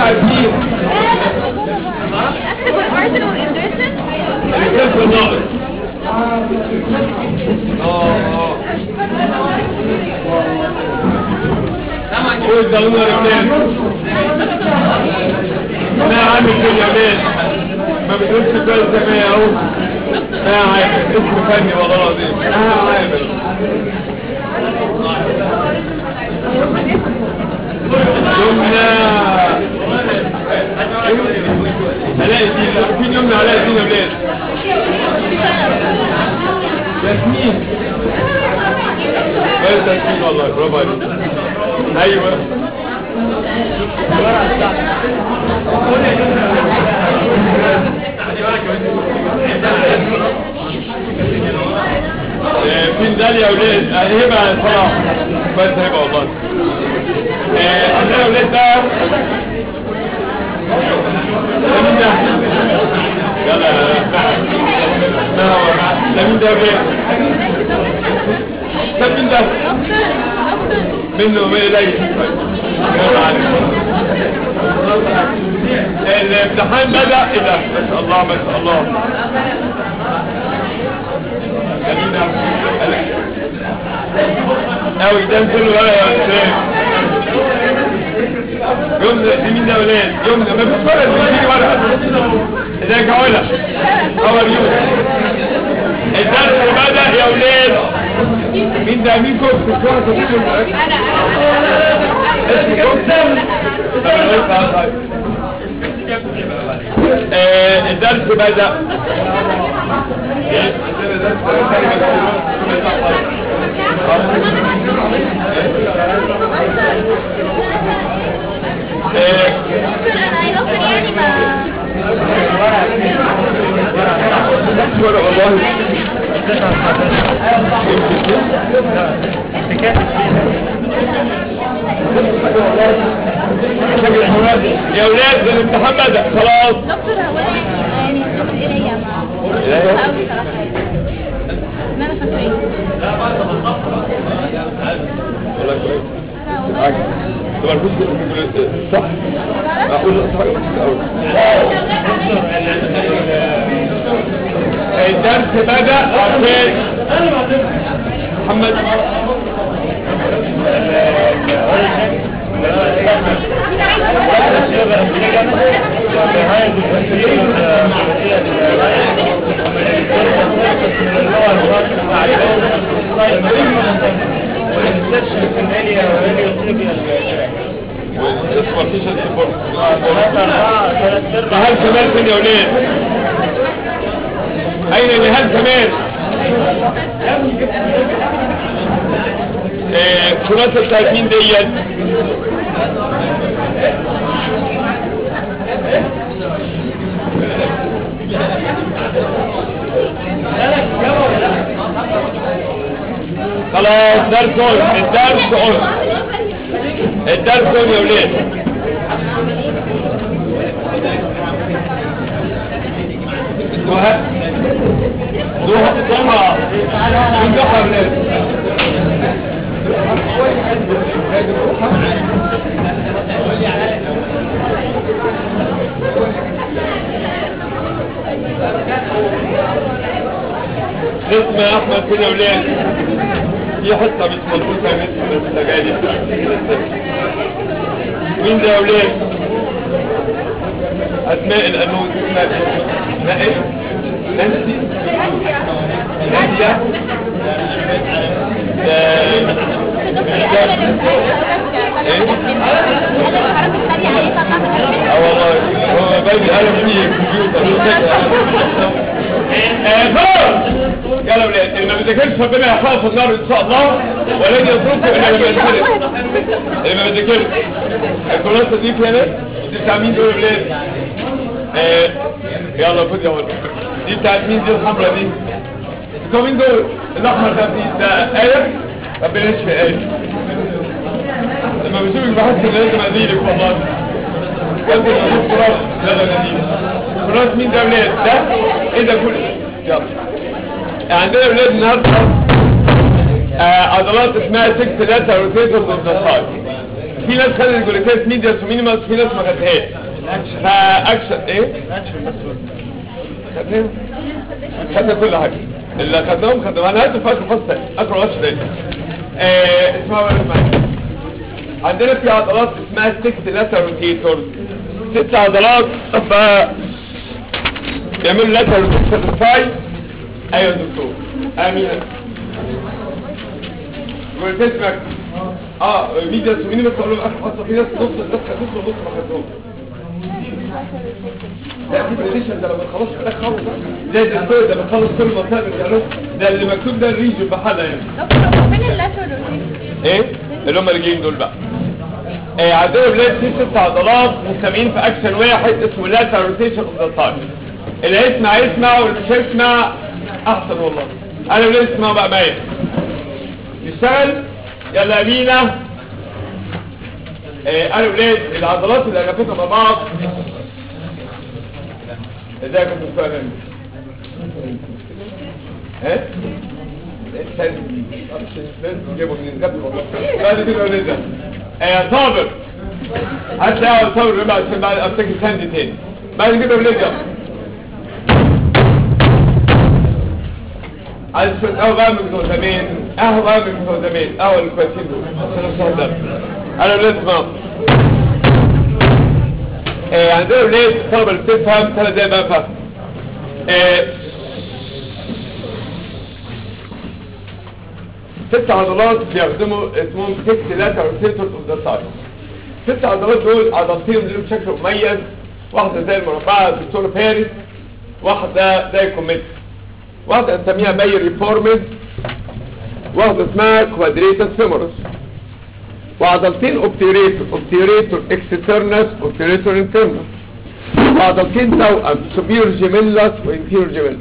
مين اكتب الاردن والاندرسن الكلب الناقص اه اه قول ده هو رجال ما عامل كده يا مان ما بتقولش كويس يا مان اهو ما عامل اسم فني والله العظيم ما عامل يمنى علاء الدين عارفين يمنى علاء الدين يا ولاد ياسمين كويس ياسمين والله برافو عليك ايوه آه، فين داليا يا ولاد آه، هبه صلاح بس هبه والله آه، عندنا يا ولاد بقى ده مين ده؟ يلا ما هو ده مين ده يا ولاد؟ ده مين ده؟ منه ومن إليه يلا عليك. الامتحان بدأ ايه ده ما شاء الله ما شاء الله جميل قوي ده كله بقى يا استاذ يمنى دي مين ده يا ولاد يمنى ما فيش ورقه بيجي ورقه ازيك يا علا هاو ار يو الدرس بدأ يا ولاد مين ده مين كوكس مش واحد صديقي انا انا اسمه كوكس آه، الدرس بدأ آه، دكتور يعني ما ورق والله يا ولاد الامتحان بدأ خلاص دكتور هو أنا يعني هتاخد ايديا إيديا؟ ما قوي صراحه ما انا فاكرين والله كويس لا والله طبعا كنت صح اقول صح الدرس بدأ عشان محمد والسوبرفيشال سبورت نهال كمال فين يا ولاد اين نهال كمال آه، خلاصة بتاعت مين ديت خلاص درس اون الدرس اون الدرس اون يا ولاد دوها دوها دوها مين دوها يا ولاد اسم يا احمد فين يا ولاد في حصه مش مظبوطه من اسم السجاير مين ده يا ولاد اسماء الانوث اسماء اسماء ايه نانسي ناديه آه، اه والله هو باقي القلم فيه كمبيوتر آه، خلاص يلا ولاد اللي ما بيذاكرش ربنا يحفظه في النار ان شاء الله ولن يتركه الا لما يذاكر اللي ما بيذاكرش الكراسه دي فيها ناس دي بتاع مين دول يا ولاد آه، يلا خد يا ولد دي بتاعت مين دي الحمراء دي بتوع مين دول الاحمر ده مين ده ايه ربنا يشفي ايه لما بشوفك بحس ان لازم اديلك والله قلت اشوف كراس يلا نديلك كراس مين ده ولاد ده ايه ده كل يلا عندنا ولاد النهارده آه، عضلات اسمها 6 لاتر روتيتور اوف ذا سايد في ناس خدت الجلوكوز ميدياس ومينيماس في ناس ما خدتهاش فاكشن ايه خدناهم خدنا كل حاجه اللي خدناهم خدناهم انا هاتوا في اخر فصل اخر وقت تاني آه اسمها بقى اسمها عندنا في عضلات اسمها ست لاتر روتيتورز ست عضلات ف يعملوا لاتر روتيتور ساي ايوه يا دكتور امين قلت اسمك اه ميديا سميني بس اقول لهم اخر فصل في ناس نص الناس خدتهم ونص ما خدتهم لا في بريديشن ده لما تخلص في الاخر خالص زي الدكتور ده بتخلص كل منطقه من الجنوب ده اللي مكتوب ده الريجن بحالها يعني دكتور هو فين اللاترال روتيشن ايه اللي هم اللي جايين دول بقى ايه عندنا بلاد في ست عضلات مجتمعين في اكشن واحد اسمه لاتر روتيشن اوف ذا تايم اللي هيسمع يسمع واللي مش هيسمع احسن والله انا بلاد اسمع بقى معايا نشتغل يلا يا مينا ايه انا بلاد العضلات اللي هناخدها مع بعض ازيك يا دكتور هاني ها بعد كده ونزل يا صابر هتلاقي يا صابر ربع عشان بعد افتكر سند تاني بعد كده ونزل عايز شوية قهوة بقى من بتوع زمان قهوة بقى من بتوع زمان قهوة اللي كويسين دول عشان اشرح انا ولاد اسمعوا آه عندنا ولاد الطلبة اللي بتفهم ثلاث دقايق بقى فهم آه ست عضلات بيخدموا اسمهم ست لاتر روتيتورز اوف ذا سايد ست عضلات دول عضلتين لهم شكل مميز واحدة زي المربعة الدكتور فارس واحدة زي كوميت واحدة نسميها باي ريفورمد واحدة اسمها كوادريتس فيمورس وعضلتين اوبتيريتور اوبتيريتور اكسترنس اوبتيريتور انترنس وعضلتين توأم سوبير جيميلاس وانفير جيميلاس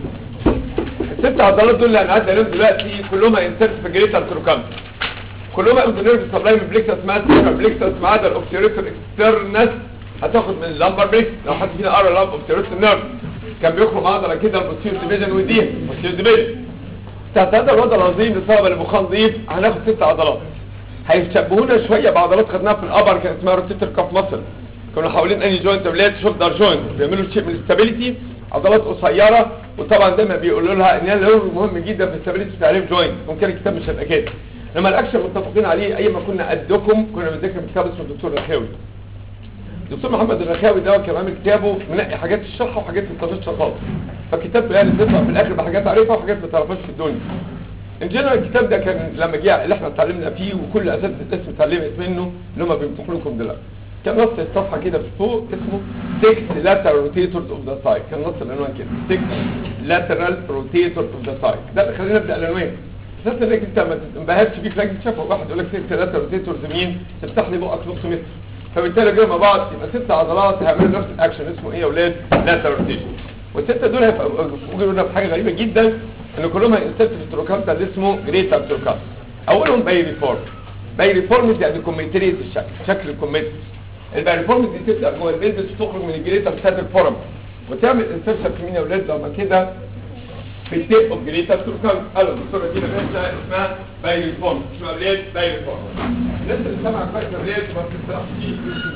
الست عضلات دول اللي هنعدي عليهم دلوقتي كلهم انسرت في جريتال تروكام كلهم انزونيرف سبلاي من بليكتس ماسكر بليكتس ما عدا الاوبتيريتور اكسترنس هتاخد من اللامبر بليكس لو حد فينا قرا اللامبر اوبتيريتور نيرف كان بيخرج عضله كده البوستير ديفيجن وديها البوستير ديفيجن تحت هذا الوضع العظيم بسبب المخان ضيف هناخد ست عضلات هيشبهونا شويه بعضلات خدناها في الابر كان اسمها روتيتر كاف ماسل كانوا حوالين اني جوينت ولاد شولدر جوينت بيعملوا شيء من الاستابيليتي عضلات قصيره وطبعا دايما بيقولوا لها ان هي مهم جدا في الاستابيليتي بتاع الهيب جوينت ممكن الكتاب مش هيبقى كده لما الاكشن متفقين عليه اي ما كنا قدكم كنا بنذاكر كتاب اسمه الدكتور الرخاوي الدكتور محمد الرخاوي ده كان عامل كتابه منقي حاجات الشرح وحاجات ما بتعرفش خالص فالكتاب يعني تطلع في الاخر بحاجات عارفها وحاجات ما تعرفهاش في الدنيا ان جنرال الكتاب ده كان لما جه اللي احنا اتعلمنا فيه وكل اساتذه الاسم اتعلمت منه اللي هم بيمتحنوا لكم دلوقتي كان نص الصفحه كده في فوق اسمه 6 lateral rotators of the side كان نص العنوان كده 6 lateral rotators of the side ده اللي خلينا نبدا العنوان اساس انك انت ما تنبهرش بيه في لجنه شفا واحد يقول لك 6 lateral rotators مين تفتح لي بقك نص متر فبالتالي جاي مع بعض يبقى ست عضلات هيعملوا نفس الاكشن اسمه ايه يا اولاد lateral rotation والسته دول هيفوجئوا لنا بحاجه غريبه جدا ان كلهم هينسلت في التروكانتا اللي اسمه جريتر تروكانتا اولهم باي ريفورم باي ريفورم يعني كوميتريت الشكل شكل الكوميتر الباي ريفورم دي تبدا جوه البيلد تخرج من الجريتر ساتر فورم وتعمل انسرشن في مين يا اولاد لما كده في التيب اوف جريتر تروكانتا قالوا الدكتوره دي باشا اسمها باي ريفورم اسمها اولاد باي ريفورم الناس اللي سمعت كويس اولاد ما بتسرحش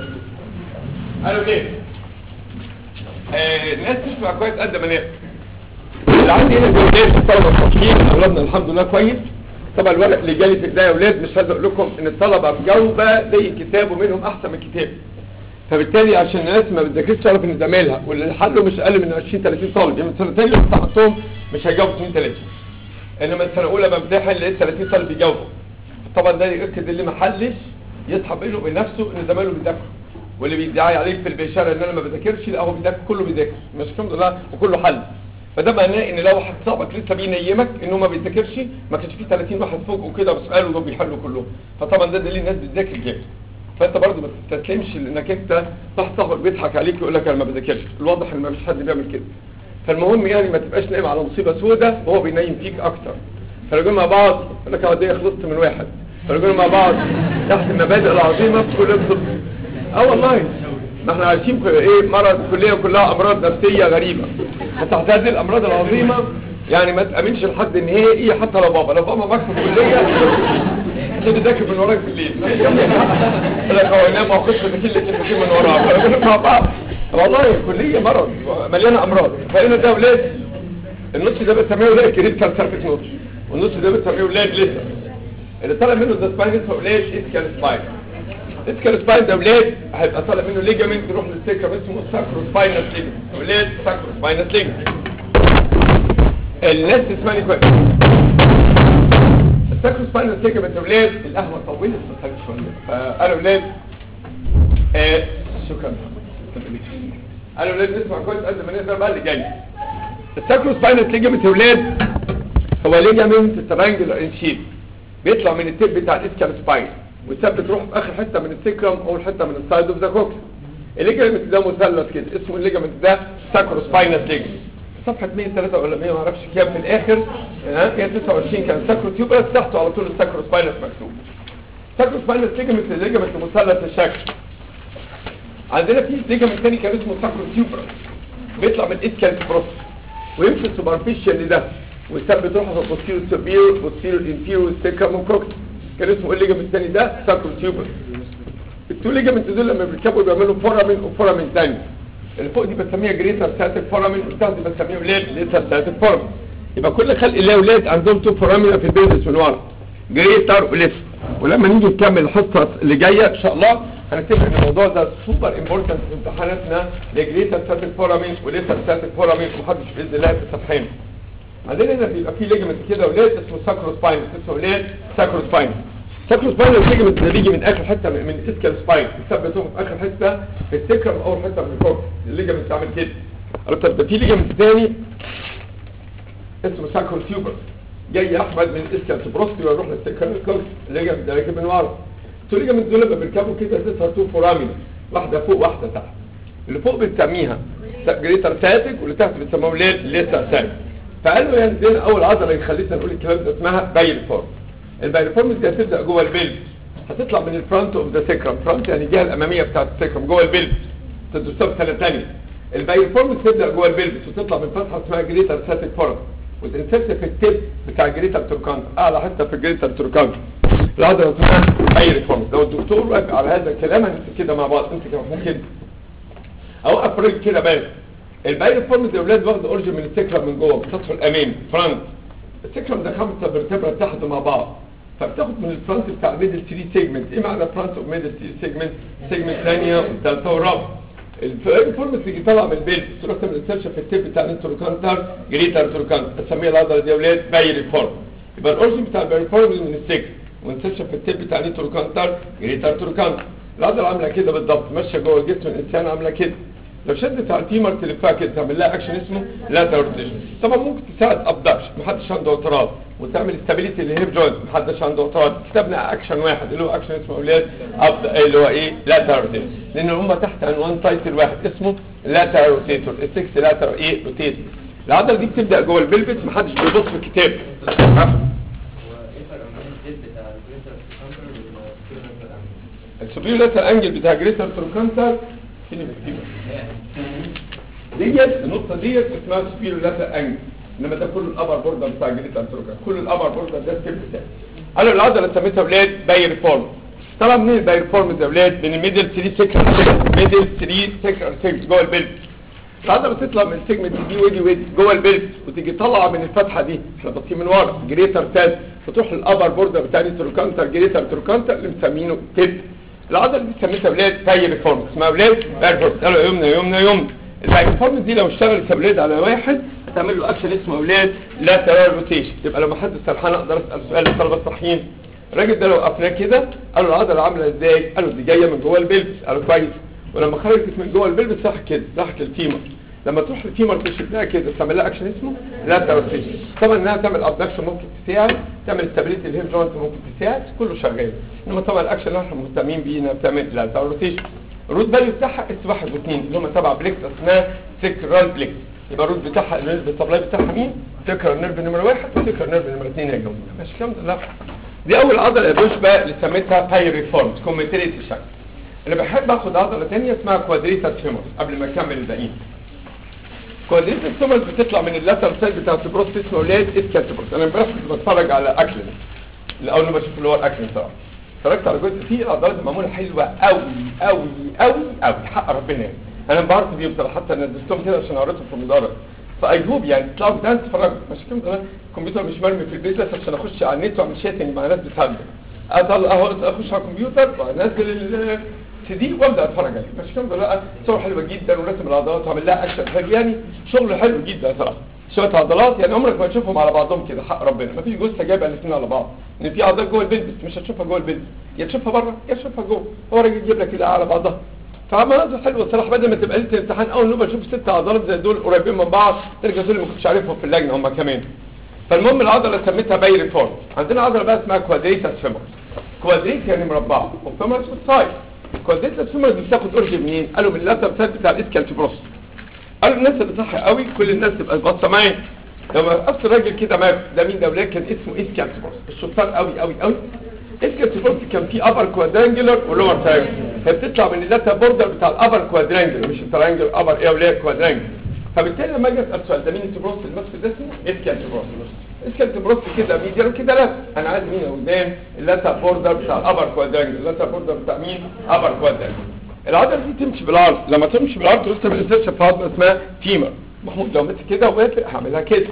قالوا ليه؟ آه الناس تسمع كويس قد ما نقدر اللي عندي هنا جولات الطلبه الصحيين اغلبنا الحمد لله كويس طبعا الورق اللي جالي في ايديا يا اولاد مش عايز اقول لكم ان الطلبه مجاوبه زي الكتاب ومنهم احسن من الكتاب فبالتالي عشان الناس ما بتذاكرش تعرف ان زمايلها واللي حله مش اقل من 20 30 طالب يعني السنتين اللي امتحنتهم مش هيجاوبوا 2 3 انما السنه الاولى بمتحن لقيت 30 طالب بيجاوبوا طبعا ده يؤكد اللي ما حلش يصحى بينه وبين نفسه ان زمايله بيذاكروا واللي بيدعي عليك في البشاره ان انا ما بذاكرش لا هو بيذاكر كله بيذاكر مش الحمد لله وكله حل فده معناه ان لو واحد صاحبك لسه بينيمك ان هو ما بيذاكرش ما كانش فيه 30 واحد فوق وكده بساله ودول بيحلوا كلهم فطبعا ده دليل الناس بتذاكر جامد فانت برضه ما تستسلمش لانك انت واحد صاحبك بيضحك عليك ويقول لك انا ما بذاكرش الواضح ان ما فيش حد بيعمل كده فالمهم يعني ما تبقاش نايم على مصيبه سوداء وهو بينيم فيك اكتر فلو مع بعض يقول لك انا خلصت من واحد فلو مع بعض تحت المبادئ العظيمه في كل الطب اه والله ما احنا عايشين في ايه مرض كليه كلها امراض نفسيه غريبه فتحت هذه الامراض العظيمه يعني ما تامنش لحد ان هي ايه حتى لو بابا لو بابا معاك في الكليه تبتدي ذاكر من وراك بالليل يقول لك هو ينام وخش تكيل لك كلمتين من وراه مع بعض والله الكليه مرض مليانه امراض فهنا ده ولاد النص ده بنسميه ولاد كريت كالسيرفيس نوتش والنص ده بنسميه ولاد لسه اللي طالع منه ده سباين اسمه ولاد اسكال سباين اسكال سباين ده ولاد هيبقى طالع منه ليجامنت يروح للسكر اسمه ساكرو سباينس ليجامنت ولاد ساكرو سباينس ليجامنت الناس تسمعني كويس الساكرو سباينس ليجامنت ولاد القهوه طولت بس شويه فقالوا ولاد آه شكرا قالوا ولاد نسمع كويس قد ما نقدر بقى اللي جاي الساكرو سباينس ليجامنت ولاد هو ليجامنت ترانجلر ان شيب بيطلع من التيب بتاع الاسكال سباين ويثبت روحه في اخر حته من السكرم او حته من السايد اوف ذا كوكس الليجامنت ده مثلث كده اسمه الليجامنت ده ساكرو سباينس ليجامنت صفحه 103 ولا 100 ما اعرفش كام في الاخر ها 129 كان ساكرو تيوبرس تحته على طول الساكرو سباينس مكتوب ساكرو سباينس ليجامنت الليجامنت مثلث الشكل عندنا في ليجامنت تاني كان اسمه ساكرو تيوبرس بيطلع من الاسكال بروس ويمشي السوبرفيشال ده ويثبت روحه في البوستيرو سوبيرو بوستيرو انفيرو سيكرم وكوكس كان اسمه ايه الليجامنت الثاني ده ساكرو تيوبر التو ليجامنت دول لما بيركبوا بيعملوا فورامين وفورامين ثاني اللي فوق دي بسميها جريتر ساتيك فورامين والتحت دي بسميها ولاد ليتر ساتيك فورامين يبقى كل خلق الله ولاد عندهم تو فورامين في البيزنس من ورا جريتر وليتر ولما نيجي نكمل الحصه اللي جايه ان شاء الله هنكتب ان الموضوع ده سوبر امبورتنت في امتحاناتنا لجريتر ساتيك فورامين وليتر ساتيك فورامين ومحدش باذن الله يتصفحين عندنا هنا بيبقى في ليجمنت كده ولاد اسمه ساكرو سباين اسمه ولاد ساكرو سباين ساكرو سباين الليجمنت ده بيجي من اخر حته من الاسكال سباين يثبتهم في اخر حته في السكرم اول حته من الكوكس الليجمنت عامل كده قالوا طب ده في ليجمنت ثاني اسمه ساكرو تيوبر جاي احمد من الاسكال بروستي ويروح للسكرم الكوكس الليجمنت ده راكب من ورا تو ليجمنت دول لما بيركبوا كده تظهر تو فورامين واحده فوق واحده تحت اللي فوق بنسميها جريتر ساتيك واللي تحت بنسموها ولاد ليتر ساتيك فقالوا يعني دي اول عضله اللي خليتنا نقول الكلام ده اسمها بايرفورم البايرفورم دي هتبدا جوه البلب هتطلع من الفرونت اوف ذا سيكرم فرونت يعني الجهه الاماميه بتاعه السيكرم جوه البلب تدوسها سنه ثانيه البايرفورم تبدا جوه البلب وتطلع من فتحه اسمها جريتر ساتيك فورم وتنسرت في التيب بتاع جريتر توركانت اعلى حته في جريتر توركانت العضله اسمها بايرفورم لو الدكتور وافق على هذا الكلام هنمسك كده مع بعض انت كمان ممكن اوقف رجل كده باين البايرفورم دي اولاد واخد اورجن من السكرم من جوه السطح الامامي فرونت السكرم ده خمسه فيرتبرا تحت مع بعض فبتاخد من الفرونت بتاع الميدل 3 سيجمنت ايه معنى فرونت اوف ميدل 3 سيجمنت سيجمنت ثانيه والثالثه والرابعه الفورم تيجي طالعه من البيل تروح تعمل انسرشن في التيب بتاع الانتروكانتر جريتر انتروكانتر بسميها العضله دي اولاد بايرفورم يبقى الاورجن بتاع البايرفورم من السكر وانسرشن في التيب بتاع الانتروكانتر جريتر انتروكانتر العضله عامله كده بالضبط ماشيه جوه جسم الانسان عامله كده لو شدت على الفيمر تلفها كده تعمل لها اكشن اسمه لا روتيشن طبعا ممكن تساعد ابدكشن محدش عنده اعتراض وتعمل استابيليتي للهيب جوينت محدش عنده اعتراض كتبنا اكشن واحد اللي هو اكشن اسمه اولاد ابدا اللي هو ايه لا روتيشن لان هم تحت عنوان تايتل واحد اسمه لا روتيتور السكس لا ايه روتيتور العضله دي بتبدا جوه البلبس محدش بيبص في الكتاب السوبيريور لاتر انجل بتاع جريتر تروكانتر فين بكتيبه ديت النقطه ديت اسمها سبيرو لاتر انجل انما ده كل الابر بوردر بتاع جريتر تروكانتر كل الابر بوردر ده ستيب بتاعي قالوا العضله سميتها ولاد باي ريفورم طلع منين الباي ريفورم ده ولاد من الميدل 3 سيكر ميدل 3 سيكر سيكر جوه البلد العضله تطلع من السيجمنت دي ودي ودي جوه البلد وتيجي طالعه من الفتحه دي احنا باصين من ورا جريتر تاد فتروح للابر بوردر بتاع التروكانتر جريتر تروكانتر اللي مسمينه تيب العضله دي سميتها ولاد باي ريفورم اسمها ولاد باي ريفورم قالوا يومنا يومنا يوم الباي ريفورم دي لو اشتغلت يا ولاد على واحد هتعمل له اكشن اسمه ولاد لاترال روتيشن يبقى لما حد سرحان اقدر اسال سؤال للطلبه الصحيين الراجل ده لو وقفناه كده قالوا العضله عامله ازاي قالوا دي جايه من جوه البلبس قالوا كويس ولما خرجت من جوه البلبس راح كده راحت للفيمر لما تروح للفيمر تشدها كده تعمل لها اكشن اسمه لاترال روتيشن طبعا انها تعمل ابدكشن ممكن تساعد تعمل استابيليتي الهيب جوينت ممكن تساعد كله شغال انما طبعا الاكشن اللي احنا مهتمين بيه انها بتعمل لاترال روتيشن الروت فاليو بتاعها اس واحد واثنين اللي هم تبع بليكس اسمها سكرال بليكس يبقى الروت بتاعها النيرف السبلاي بتاعها مين؟ سكرال نيرف نمره واحد وسكرال نيرف نمره اثنين يا جماعه ماشي الكلام ده لا دي اول عضله يا باشا اللي سميتها بايريفورم كوميتريت الشكل انا بحب اخد عضله ثانيه اسمها كوادريتا فيمورس قبل ما اكمل الباقيين كوادريتا فيمورس بتطلع من اللاتر سايد بتاعت البروست اسمه ولاد اسكاتبروس انا امبارح كنت بتفرج على اكل الاول ما بشوف اللي هو الاكل بصراحه اتفرجت على جزء فيه العضلات معموله حلوه قوي قوي قوي قوي حق ربنا يعني انا انبهرت بيهم بصراحه حتى نزلتهم كده عشان اوريتهم في المدرج فاي هوب يعني تطلعوا كده تتفرجوا مش كده الكمبيوتر مش مرمي في البيت بس عشان اخش على النت واعمل شاتنج مع ناس بتهندل اطلع اهو اخش على الكمبيوتر وانزل السي دي وابدا اتفرج عليه مش كده لا صور حلوه جدا ورسم العضلات وعامل لها اكشن حلو يعني شغل حلو جدا صراحه شويه عضلات يعني عمرك ما تشوفهم على بعضهم كده حق ربنا ما فيش جثه جايبه الاثنين على بعض ان في عضلات جوه البلد بس مش هتشوفها جوه البلد يا تشوفها بره يا تشوفها جوه هو راجل يجيب لك كده على بعضها فمناظر حلوه الصراحه بدل ما تبقى ليله الامتحان اول نوبه اشوف ست عضلات زي دول قريبين من بعض ترجع تقول لي ما كنتش عارفهم في اللجنه هم كمان فالمهم العضله سميتها باي ريفورم عندنا عضله بقى اسمها كوادريتاس فيمورس كوادريت يعني مربعه وفيمورس بالسايد كوادريتاس فيمورس دي بتاخد اورج منين قالوا من اللاتر سايد بتاع الاسكالتبروس قالوا الناس اللي صح قوي كل الناس تبقى باصه معايا لما وقفت الراجل كده معاك ده مين ده ولاد كان اسمه اسكالتبروس الشطار قوي قوي قوي اسكالتبروس كان فيه ابر كوادرانجلر ولور تراينجلر فبتطلع من اللاتر بوردر بتاع الابر كوادرانجلر مش التراينجل ابر ايه ولاد كوادرانجلر فبالتالي لما اجي اسال سؤال ده مين التبروس الماسك ده اسمه اسكالتبروس اسكالتبروس كده ميديال وكده لا انا عايز مين قدام اللاتر بوردر بتاع الابر كوادرانجلر اللاتر بوردر بتاع مين ابر كوادرانجلر العضله دي تمشي بالعرض لما تمشي بالعرض لسه ما بننزلش في عضله اسمها فيمر محمود لو مسك كده ووافق هعملها كده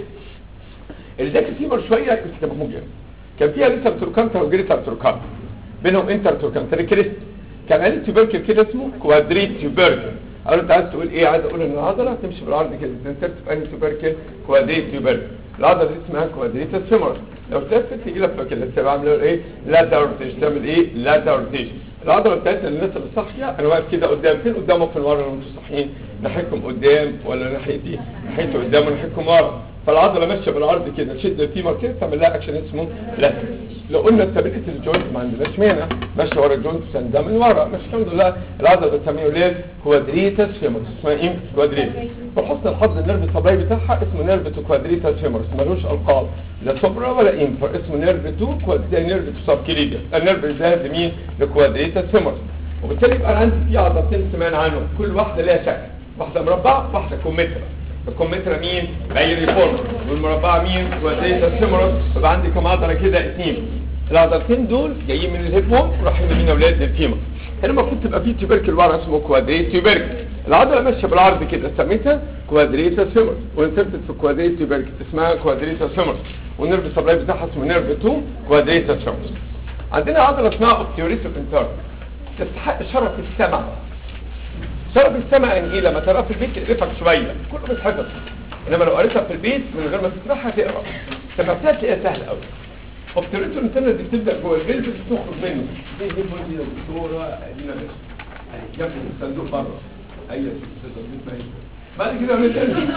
اللي ذاكر فيمر شويه يمسك محمود يعني كان فيها لسه تروكانتر وجريتر تروكانتر بينهم انتر تروكانتر كريست كان قال تيوبركل كده اسمه كوادريت تيوبركل قالوا انت عايز تقول ايه عايز اقول ان العضله تمشي بالعرض كده تنسرت في انهي تيوبركل كوادريت تيوبركل العضله دي اسمها كوادريتس فيمورس لو تلفت تيجي لفه كده تبقى عامله ايه لا تورتيش تعمل ايه لا تورتيش العضله بتاعتنا الناس اللي صاحيه انا واقف كده قدام فين قدامك في ورا لو انتوا صاحيين ناحيتكم قدام ولا ناحيتي ناحيته قدام وناحيتكم ورا فالعضله ماشيه بالعرض كده تشد الفيمر كده تعمل لها اكشن اسمه لا لو قلنا استابيليتي الجوينت ما عندناش مانع ماشيه ورا الجوينت سنده من ورا مش الحمد لله العضله بتسميه ليه كوادريتس فيمورس اسمها ايه كوادريتس فحسن الحظ النيرف الصباعي بتاعها اسمه نيرف تو كوادريتس فيمورس ملوش القاب لا سوبرا ولا انفر اسمه نيرف تو كوادريتس نيرف تو سبكليديا النيرف ده لمين لكوادريتس فيمورس وبالتالي يبقى انا عندي في عضلتين سمعنا عنهم كل واحده ليها شكل واحده مربعه واحده كومترا الكمثرى مين باي ريفورم والمربعه مين كوادريتا سيمورس يبقى عندي كم عضله كده اثنين العضلتين دول جايين من الهيب بون رايحين لمين يا اولاد للفيمر هنا المفروض تبقى في تيوبركل ورا اسمه كوادريت تيوبركل العضله ماشيه بالعرض كده سميتها كوادريتا سيمورس وانسرتت في كوادريت تيوبركل اسمها كوادريتا سيمورس والنيرف السبلاي بتاعها اسمه نيرف 2 كوادريتا سيمورس عندنا عضله اسمها اوبتيوريتو انتر تستحق شرف السمع شرف السمع يعني ايه لما تقراها في البيت تقرفك شويه كله بيتحفظ انما لو قريتها في البيت من غير ما تسمعها تقرا سمعتها تلاقيها سهله قوي اوبتريتو انترنت دي بتبدا جوه الجلد تخرج منه دي هي دي دكتوره ادينا يعني جنب الصندوق بره اي بعد كده ولاد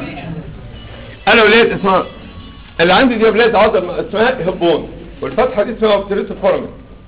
انا ولاد اسمها اللي عندي دي ولاد عضله اسمها هبون والفتحه دي اسمها اوبتريتو فورمن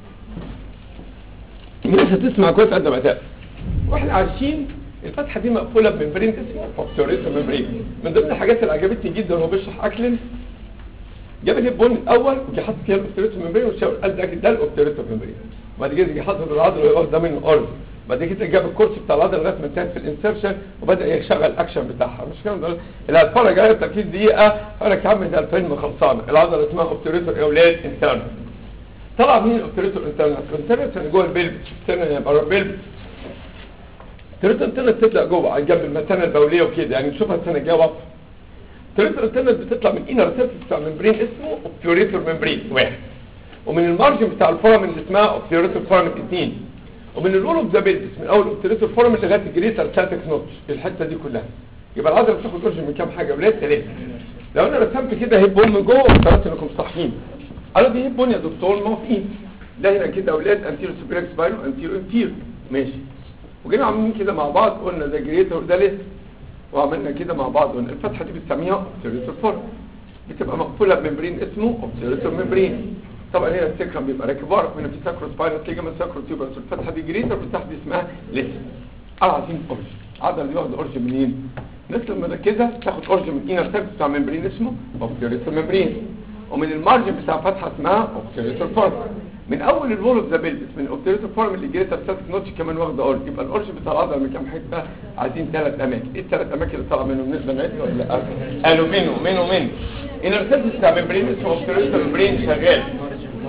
الناس هتسمع كويس قد ما تقرا واحنا عايشين الفتحه دي مقفوله بممبرين اسمه اوبتوريتو ممبرين من ضمن الحاجات اللي عجبتني جدا وهو بيشرح اكلين جاب الهيب بون الاول وجي حاطط فيها الاوبتوريتو ممبرين والشاور قال ده ده الاوبتوريتو ممبرين وبعد كده جه حاطط العضله اللي واخده منه ارض بعد كده جاب الكرسي بتاع العضله لغايه ما انتهت في الانسرشن وبدا يشغل الاكشن بتاعها مش كده ده اللي هتفرج عليها 30 دقيقه قال لك يا عم ده الفيلم خلصان العضله اسمها اوبتوريتو اولاد انترن طلع مين الاوبتوريتو انترن الانترن جوه البلب انترن يبقى البلب تريد انترنت تطلع جوه على جنب المثانه البوليه وكده يعني نشوفها السنه الجايه واضحه تريد انترنت بتطلع من انر سيرفيس بتاع ممبرين اسمه اوبتيوريتور ممبرين واحد ومن المارجن بتاع الفورامين اللي اسمها اوبتيوريتور فورامين اثنين ومن الول اوف ذا بيلفس من اول اوبتيوريتور فورامين لغايه الجريتر ساتيك نوتش الحته دي كلها يبقى العضله بتاخد اورجن من كام حاجه ولاد ثلاثه لو انا رسمت كده هيب بون من جوه افترضت انكم صاحيين قالوا دي هيب بون يا دكتور موافقين ده هنا كده اولاد انتيرو سوبريكس باينو انتيرو انتيرو ماشي وجينا عاملين كده مع بعض قلنا ده جريتر وده ليه وعملنا كده مع بعض قلنا الفتحه دي بنسميها اوبتيريتور فورم بتبقى مقفوله بممبرين اسمه اوبتيريتور ممبرين طبعا هنا السكرم بيبقى راكب ورا هنا في ساكرو سباينال ليجامنت ساكرو تيوبرس الفتحه دي جريتر والفتحه دي اسمها ليس اه عايزين اورج العضله دي واخده اورج منين الناس لما مركزه تاخد اورج من انر سيرفيس بتاع ممبرين اسمه اوبتيريتور ممبرين ومن المارجن بتاع فتحه اسمها اوبتيريتور فورم من اول الوول اوف ذا بيلبس من الاوبتريتور فورم اللي جريتر ستاتيك نوتش كمان واخده اورج يبقى الاورج بتاع العضله من كام حته عايزين ثلاث اماكن ايه الثلاث اماكن اللي طالعه منهم نقدر نعدي ولا لا قالوا منه منه منه انر سيرفيس بتاع ممبرين اسمه اوبتريتور ممبرين شغال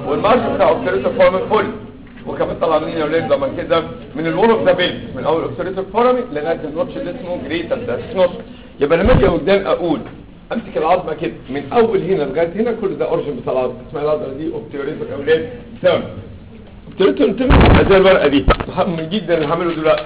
والمارجن بتاع اوبتريتور فورامين فول وكمان طلع منين يا ولاد لما كده من الول اوف ذا بيل من اول اوبتريتور فورامين لغايه النوتش اللي اسمه جريتر نوتش يبقى لما اجي قدام اقول امسك العظمه كده من اول هنا لغايه هنا كل ده اورجن بتاع العظمه اسمها العضله دي اوبتريتور اولاد تمام اوبتريتور انترنال زي الورقه دي مهم جدا اللي هعمله دلوقتي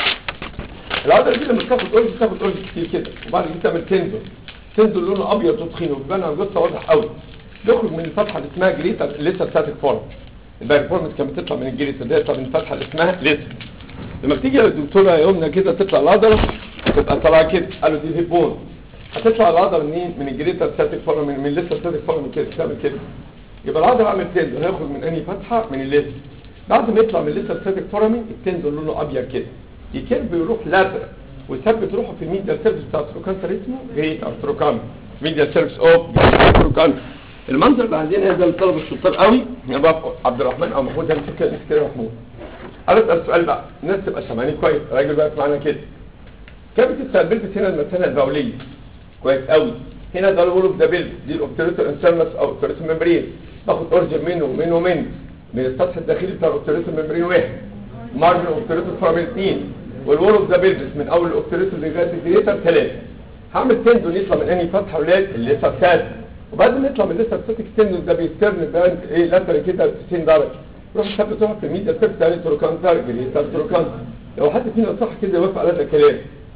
العضله دي لما تاخد اورجن تاخد اورجن كتير كده وبعد كده تعمل تندون تندون لونه ابيض وتخين وبيبان على الجثه واضح قوي يخرج من الفتحه اللي اسمها جريتر لسه ستاتيك فورم البايرفورمنس كانت بتطلع من الجريتر ده يطلع من الفتحه اللي اسمها لسه لما بتيجي الدكتوره يومنا كده تطلع العضله تبقى طالعه كده قالوا دي هيب بون هتطلع العضله منين من الجريتر ستاتيك فورم من, من لسه ستاتيك فورم كده تعمل كده يبقى العضله عامل تندون هيخرج من انهي فتحه من الليست بعد ما يطلع من لسه ستاتيك فورم التندون لونه ابيض كده يكيرف يروح لاترال ويثبت روحه في الميديال سيرفيس بتاع التروكانتر اسمه جريت ارتروكان ميديال سيرفيس اوف ارتروكانتر المنظر اللي عندنا هذا الطلبه الشطار قوي يبقى عبد الرحمن او محمود هنمسك كده نمسك كده محمود انا اسال السؤال بقى الناس تبقى سامعاني كويس الراجل واقف معانا كده كانت بتلبس هنا المثانه البوليه كويس قوي هنا ده الولوف ده بيلد دي الاوبتريتور انسرنس او اوبتريتور ممبرين باخد اورجن منه ومنه ومنه من السطح الداخلي بتاع الاوبتريتور ممبرين واحد مارجن اوبتريتور فرامل اثنين والولوف ده بيلبس من اول الاوبتريتور لغايه الجريتر ثلاثه هعمل تندون يطلع من انهي فتحه ولاد اللي لسه السادس وبعد ما يطلع من لسه الساتيك تندون ده بيسترن باند ايه لاترال كده 90 درجه روح ثبت روحك في الميديا سيرف تاني تروكانتر جريتر تروكانتر لو حد فينا صح كده يوافق على هذا الكلام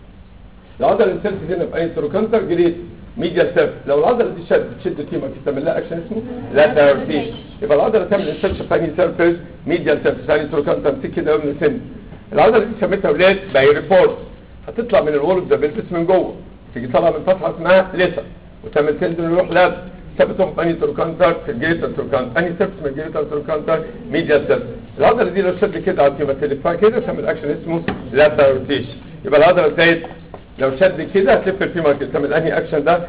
العضله اللي انسرت هنا في اي تروكانتر جريت ميديا سيرف لو العضله دي شد تشد التيمه تعمل لها اكشن اسمه لا ترتيش يبقى العضله تعمل انسرشن في انهي سيرفيس ميديا سيرف ثاني تروكانتر امسك كده من سن العضله دي سميتها اولاد باي ريبورت هتطلع من الورد ده بيلبس من جوه تيجي طالعه من فتحه اسمها لسه وتعمل تندون يروح لاب ثابت روح في انهي تروكانتر في الجريتر تروكانتر انهي سيرفس من الجريتر تروكانتر ميديا سيرف العضله دي لو شد كده على التيمه تلفها كده تعمل اكشن اسمه لا ترتيش يبقى العضله بتاعت لو شد كده هتلف الفيمر كده تعمل انهي اكشن ده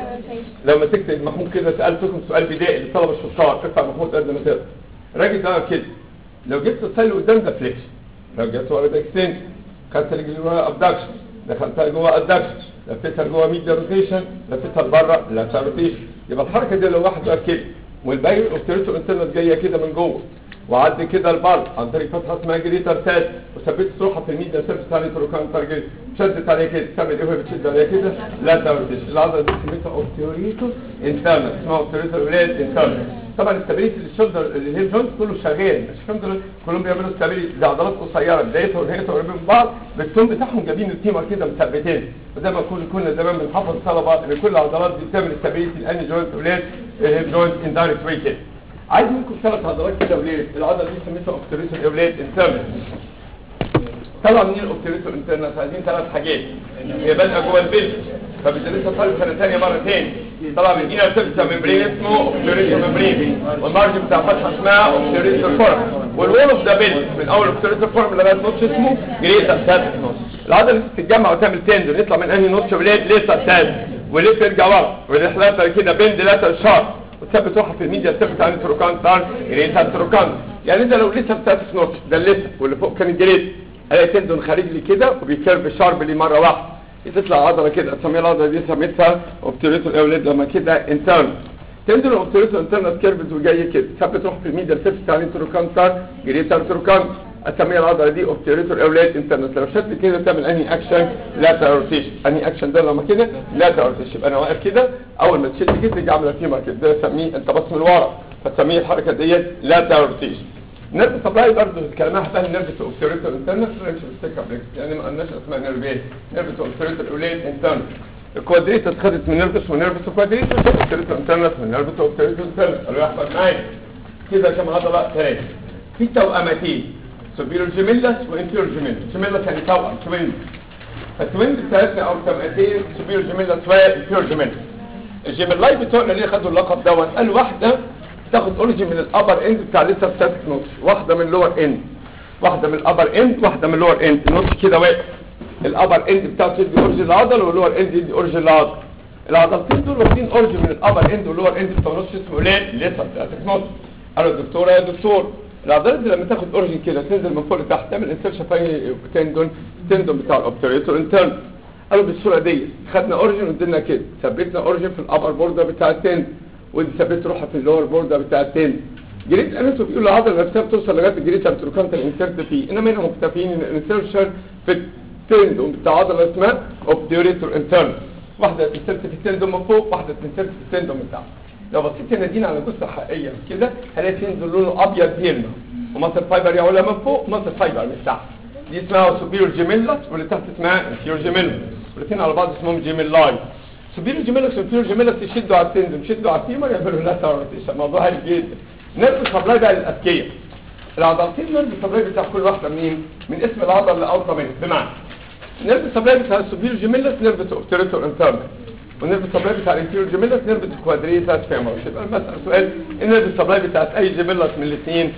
لو مسكت محمود كده سالتكم سؤال بدائي للطلبه الشطار ارفع محمود قد ما تقدر الراجل ده كده لو جبت السايل قدام ده فليكشن لو جبت ورا ده اكستنشن خدت رجلي ورا ابدكشن دخلتها جوه ادكشن لفيتها جوه ميديا روتيشن لفيتها لبره لا روتيشن يبقى الحركه دي لو واحد واقف كده والباقي الاوبتريتور انترنت جايه كده من جوه وعدي كده البر عن طريق فتحه اسمها جريتر سات وثبت روحها في الميديا سيرفس ثاني تروكانتر جريت شدت عليه كده تعمل ايه وهي بتشد عليها كده لا تروتيش العضله دي سميتها اوبتريتور انترنت اسمها اوبتريتور ولاد انترنت طبعا الستابيليتي للشولدر الهيب جوينت كله شغال مش فاهم دول كلهم بيعملوا ستابيليتي دي عضلات قصيره بدايتها ونهايتها قريبين من بعض بالتون بتاعهم جايبين التيمر كده مثبتين وزي ما كنا كنا زمان بنحفظ الطلبه ان كل العضلات دي بتعمل ستابيليتي الاني جوينت ولاد الهيب جوينت ان دايركت واي كده عايز منكم ثلاث عضلات كده ولاد العضله دي سميتها اوبتريتور اولاد انترنال طلع منين الاوبتريتور انترنال عايزين ثلاث حاجات هي بادئه جوه البلد فبتدرسها طالب سنه ثانيه مره ثاني طلع من هنا سيرفيس ممبرين اسمه اوبتريتور ممبرين والمارجن بتاع فتحه اسمها اوبتريتور فورم والوول اوف ذا بيلد من اول اوبتريتور فورم لغايه نوتش اسمه جريتر ساتس نوتش العضله دي تتجمع وتعمل تندون يطلع من انهي نوتش ولاد لسه ساتس ولف يرجع ورا والرحلات كده بند لاتر شارب وتثبت روحها في الميديا تثبت عن التروكانتر جريتر تروكانتر يعني انت لو لسه ساتس نوتش ده لسه واللي فوق كان الجريت الاقي تندون خارج لي كده وبيكيرف شارب لي مره واحده تطلع عضله كده اسميها العضله دي سميتها اوبتوريتور الاولاد لما كده انترن تندون اوبتوريتور انترنال كيرفز وجاي كده ثبت روح في الميديا سيرفس بتاع التروكانتر جريتر تروكانتر اسميها العضله دي اوبتوريتور اولاد انترنال لو شدت كده تعمل انهي اكشن لا روتيشن انهي اكشن ده لما كده لا روتيشن يبقى انا واقف كده اول ما تشد كده تيجي عامله فيما كده ده اسميه انت بص من ورا فتسميه الحركه ديت لا روتيشن نرف سبلاي برضه كلامها فاهم نرف اوبتوريتور انترنال مش بستيك ابلكس يعني ما قلناش اسماء نيرفين نرف اوبتوريتور اولاد انترنال الكوادريت اتخذت من نيرفس ونيرفس وكوادريت اوبتوريتور انترنال من نيرفس اوبتوريتور انترنال قالوا يحفظ معايا كده كم عضله ثلاثه في توأمتين سوبيرو جيميلاس وانفيرو جيميلاس جيميلاس يعني توأم توين التوين بتاعتنا او توأمتين سوبيرو جيميلاس وانفيرو جيميلاس الجيميلاي بتوعنا ليه خدوا اللقب دوت قال واحده تاخد اوريجين من الابر اند بتاع لسه ستاتيك نوتش واحده من اللور اند واحده من الابر اند واحده من اللور اند النوتش كده واقف الابر اند بتاعته يدي اوريجين العضله واللور اند يدي اوريجين العضله العضلتين دول واخدين اوريجين من الابر اند واللور اند بتاع النوتش اسمه ليه لسه ستاتيك نوتش قالوا الدكتوره يا دكتور العضلات دي لما تاخد اوريجين كده تنزل من فوق لتحت تعمل انسرشن في تندون تندون بتاع الاوبتريتور انترن قالوا بالصوره دي خدنا اوريجين وادينا كده ثبتنا اوريجين في الابر بوردر بتاع التندون ودي ثبت روحها في اللور بوردر بتاع التندون جريت اناتو بيقول العضله نفسها بتوصل لغايه الجريتر تروكانتر انسيرت فيه انما هنا مكتفيين ان الانسيرشن في التندوم بتاع عضله اسمها اوبتيوريتور انترنال واحده انسيرت في التندوم من فوق واحده انسيرت في التندوم من تحت لو بصيت هنا دي على جثه حقيقيه كده هلاقي تندوم لونه ابيض هنا ومصر فايبر يعولها من فوق ومصر فايبر من تحت دي اسمها سوبيريور جيميلا واللي تحت اسمها انفيريور جيميلا والاثنين على بعض اسمهم جيميلاي سوبيريور جيميلا وانفيريور جيميلا يشدوا على التندوم يشدوا على الفيمر يعملوا لاتر روتيشن موضوع هايل جدا نرف سبلاي بقى للاذكياء العضلتين نرف سبلاي بتاع كل واحده منين من اسم العضله اللي اوطى منه بمعنى نرف سبلاي بتاع السوبيريور جيميلا نرف اوبتريتور انترنال والنرف سبلاي بتاع الانفيريور جيميلا نرف كوادريتاس فيمورس يبقى المسألة سؤال النرف سبلاي بتاعت اي جيميلا من الاثنين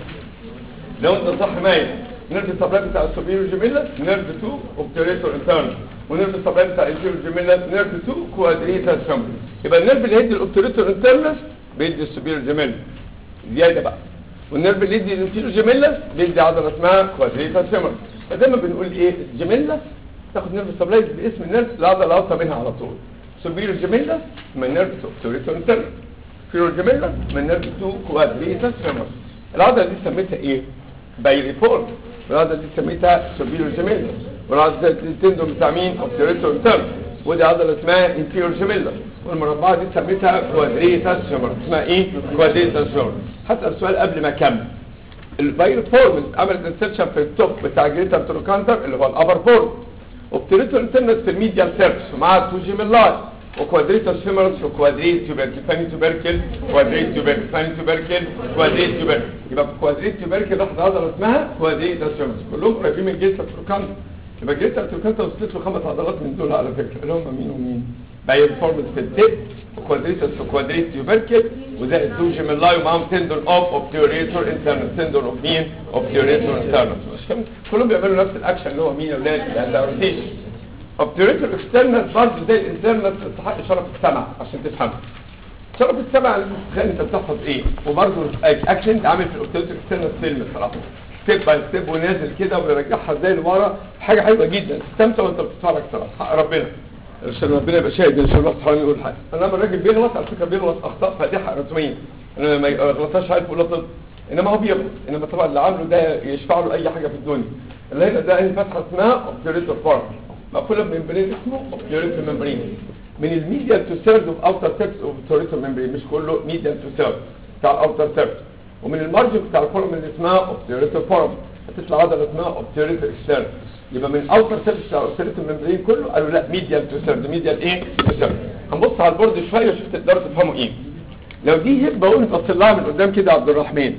لو انت صح مايل نرف سبلاي بتاع السوبيريور جيميلا نرف 2 اوبتريتور انترنال ونرف سبلاي بتاع الانفيريور جيميلا نرف 2 كوادريتاس فيمورس يبقى النرف اللي هيدي الاوبتريتور انترنال بيدي السوبيريور جيميلا زياده بقى والنرف اللي يدي الانفيريور جيميلا بيدي عضله اسمها كوادريتاس فيمورس فدايما بنقول ايه الجيميلا تاخد نرف سبلاي باسم النرف العضله اللي اوطى منها على طول سوبيريور جيميلا من نرف اوبتريتور انترنال فيرور جيميلا من نرف 2 كوادريتاس فيمورس العضله دي سميتها ايه بايريفورم والعضله دي سميتها سوبيريور جيميلا والعضله دي تندوم بتاع مين اوبتريتور انترنال ودي عضله اسمها انفيرور جيميلا والمربعه دي سميتها كوادريتاس فيمورس اسمها ايه كوادريتاس فيمورس هسال سؤال قبل ما اكمل البايريفورم عملت انسيرشن في التوب بتاع جريتر تروكانتر اللي هو الابر فورم اوبتريتور انترنس في الميديال سيرفس ومعاها تو جيميلاي وكوادريتاس فيمورس وكوادريت تيوبركل فاني تيوبركل كوادريت تيوبركل فاني تيوبركل كوادريت تيوبركل يبقى كوادريت تيوبركل واحده عضله اسمها كوادريتاس فيمورس كلهم قريبين من جريتر تروكانتر يبقى جريتر تروكانتر وصلت له خمس عضلات من دول على فكره اللي هم مين ومين بايرفورمس في التip وكوادريتاس وكوادريت تيوبركل وده التو جيميلاي ومعاهم تندون اوف اوبتيوريتور انترنال تندون اوف مين اوبتيوريتور انترنال كلهم بيعملوا نفس الاكشن اللي هو مين يا اولاد ده روتيشن اوبتيوريتور اكسترنال برضه زي الانترنال تستحق شرف السمع عشان تفهمه شرف السمع لازم تتخيل انت بتحفظ ايه وبرضه اكشن عامل في الاوبتيوريتور اكسترنال فيلم صراحه ستيب باي ستيب ونازل كده وبيرجعها زي لورا حاجه حلوه جدا تستمتع وانت بتتفرج صراحه حق ربنا عشان ربنا يبقى شاهد ان شاء الله سبحانه يقول حاجه انما الراجل بيغلط على فكره بيغلط اخطاء فادحه رسميا انا ما يغلطهاش عارف ولا طب انما هو بيغلط انما طبعا اللي عامله ده يشفع له اي حاجه في الدنيا اللي هنا ده ايه فتحه اسمها اوبتيوريتور فارم مقفوله بممبرين اسمه اوبتيوريتور ممبرين من الميديال تو سيرد اوف اوتر سيرفس اوبتيوريتور ممبرين مش كله ميديال تو سيرد بتاع الاوتر سيرفس ومن المارجن بتاع الفورم اللي اسمها اوبتيوريتور فورم هتطلع عضله اسمها اوبتيوريتور اكسترن يبقى من اوتر سيرفس بتاع اوبتيوريتور ممبرين كله قالوا لا ميديال تو سيرد ميديال ايه تو سيرد هنبص على البورد شويه وشوف تقدروا تفهموا ايه لو دي هيب بقول بص لها من قدام كده عبد الرحمن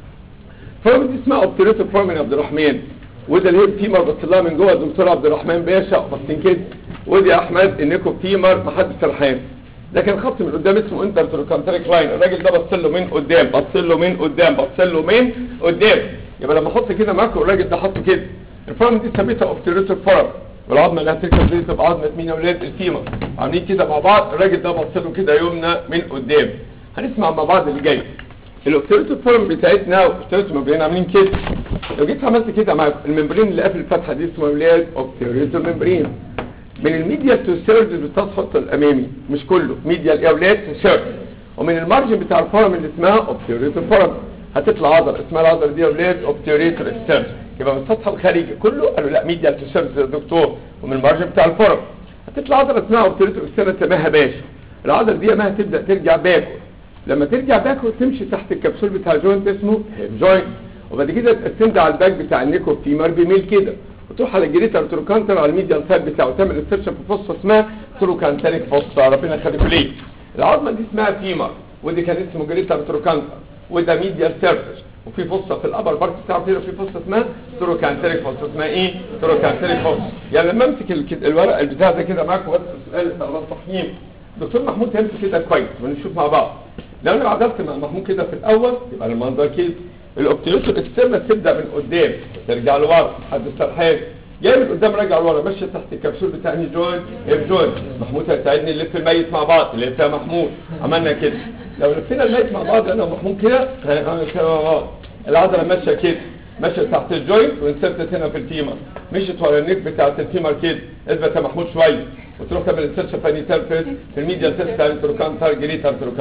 فورم دي اسمها اوبتيوريتور فورم يا عبد الرحمن وده الهيب فيمر بص لها من جوه الدكتور عبد الرحمن باشا باصين كده ودي يا احمد النيكو فيمر محدش سرحان ده كان خط من قدام اسمه انتر تروكانتريك لاين الراجل ده بص له من قدام بص له من قدام بص له من قدام يبقى لما احط كده معاكم الراجل ده حطه كده الفورم دي سميتها اوبتيوريتور فورم والعظمه اللي هتركب دي تبقى عظمه مين يا اولاد الفيمر عاملين كده مع بعض الراجل ده بص له كده يمنى من قدام هنسمع مع بعض اللي جاي الاوبتيوريتور فورم بتاعتنا اوبتيوريتور ممبرين عاملين كده لو جيت عملت كده معاكم الممبرين اللي قافل الفتحه دي اسمه اولاد اوبتيوريتور ممبرين من الميديال تو سيرد بتاع الخط الامامي مش كله ميديال يا اولاد تو سيرد ومن المارجن بتاع الفورم اللي اسمها اوبتيوريتور فورم هتطلع عضله اسمها العضله دي يا اولاد اوبتيوريتور اكسترن يبقى من السطح الخارجي كله قالوا لا ميديال تو سيرد يا دكتور ومن المارجن بتاع الفورم هتطلع عضله اسمها اوبتيوريتور اكسترن تماها باشا العضله دي ما هتبدا ترجع باكو لما ترجع باكو تمشي تحت الكبسول بتاع جوينت اسمه هيب جوينت وبعد كده تستند على الباك بتاع النيكو فيمر بيميل كده وتروح على الجريتر تروكانتر على الميديال سايد بتاعه تعمل انسرشن في فصه اسمها تروكانتريك فصه ربنا يخليكم ليه العظمه دي اسمها فيمر ودي كان اسمه جريتر تروكانتر وده ميديال سيرفس وفي فصه في الابر بارت بتاعه كده في فصه اسمها تروكانتريك فصه اسمها ايه تروكانتريك فصه يعني لما امسك الك- الورق البتاع ده كده معاكم بس السؤال بتاع التصحيح دكتور محمود هيمسك كده كويس ونشوف مع بعض لو انا عدلت مع محمود كده في الاول يبقى المنظر كده الاوبتيوتور اكسترنال تبدا من قدام ترجع لورا حد السرحان جاي من قدام راجع لورا ماشيه تحت الكبسول بتاع انهي جوينت هيب جوينت محمود هيساعدني نلف الميت مع بعض نلف يا محمود عملنا كده لو لفينا الميت مع بعض انا ومحمود كده هنعمل كده مع بعض العضله ماشيه كده ماشيه تحت الجوينت وانسرتت هنا في الفيمر مشيت ورا النيك بتاعت الفيمر كده اثبت يا محمود شويه وتروح تعمل انسرشن في سيرفيس في الميديا سيرفيس بتاع التروكانتر جريتر تروكانتر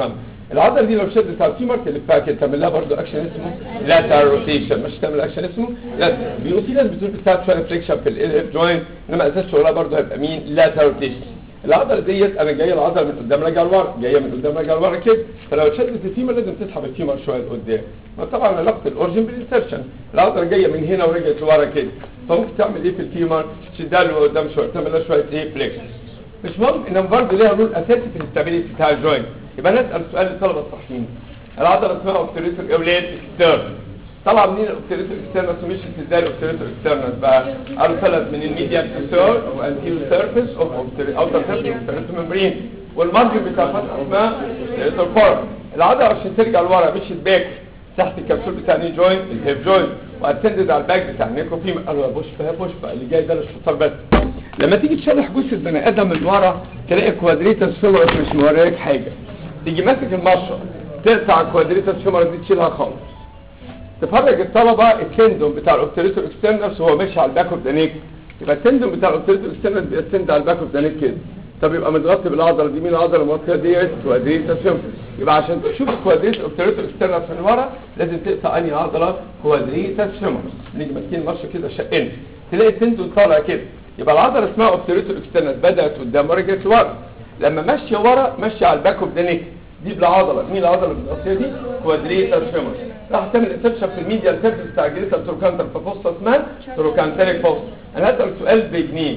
العضله دي لو شدت على الفيمر تلفها كده تعمل لها برضه اكشن اسمه لاتر روتيشن مش تعمل اكشن اسمه لا بيقول في ناس بتقول بتاعت شويه فليكشن في الهيب جوينت انما اساس شغلها برضه هيبقى مين لاتر روتيشن العضله ديت انا جايه العضله من قدام راجعه لورا جايه من قدام راجعه لورا كده فلو شدت الفيمر لازم تسحب الفيمر شويه لقدام طبعا علاقه الاورجن بالانسرشن العضله جايه من هنا ورجعت لورا كده فممكن تعمل ايه في الفيمر تشدها لقدام شويه تعمل لها شويه ايه فليكشن مش مهم انما برضه ليها رول اساسي في الاستابيليتي بتاع الجوينت يبقى نسال سؤال للطلبه الصحيين العضله اسمها اوبتريتور اولاد اكسترن طلع منين الاوبتريتور اكسترنس ومشيت ازاي الاوبتريتور اكسترنس بقى قالوا طلعت من الميديا سيرفيس او انتيريور سيرفيس اوف اوتر سيرفيس اوف ممبرين والمارجن بتاع الفتحه اسمها اوبتريتور فورم العضله عشان ترجع لورا مشيت باك تحت الكبسول بتاع الني جوينت الهيب جوينت واتندد على الباك بتاع النيكو فيما قالوا يا بوش بقى بوش بقى اللي جاي ده للشطار بس لما تيجي تشرح جثه بني ادم من ورا تلاقي كوادريتاس فيمورس مش موريك حاجه تيجي ماسك المشرط تقطع الكوادريتاس فيمورس دي تشيلها خالص تفرج الطلبه التندون بتاع الاوبتريتور اكسترنس وهو ماشي على الباك اوف ذا نيك يبقى التندون بتاع الاوبتريتور اكسترنس بيستند على الباك اوف ذا نيك كده طب يبقى متغطي بالعضله دي مين العضله المغطيه ديت كوادريتاس فيمورس يبقى عشان تشوف الكوادريتور اوبتريتور اكسترنس من ورا لازم تقطع انهي عضله كوادريتاس فيمورس نيجي ماسكين المشرط كده شقنا تلاقي التندون طالع كده يبقى العضله اسمها اوبتريتور اكسترنس بدات قدام ورجعت لورا لما ماشيه ورا ماشيه على الباك اوف ذا نيك دي بالعضله مين العضله الرئيسيه دي كوادريتال فيمورس راح تعمل انسرشن في الميديا سيرفيس بتاع جريتال تروكانتر في فوسطه اسمها تروكانتريك فوس انا هسال سؤال بجنيه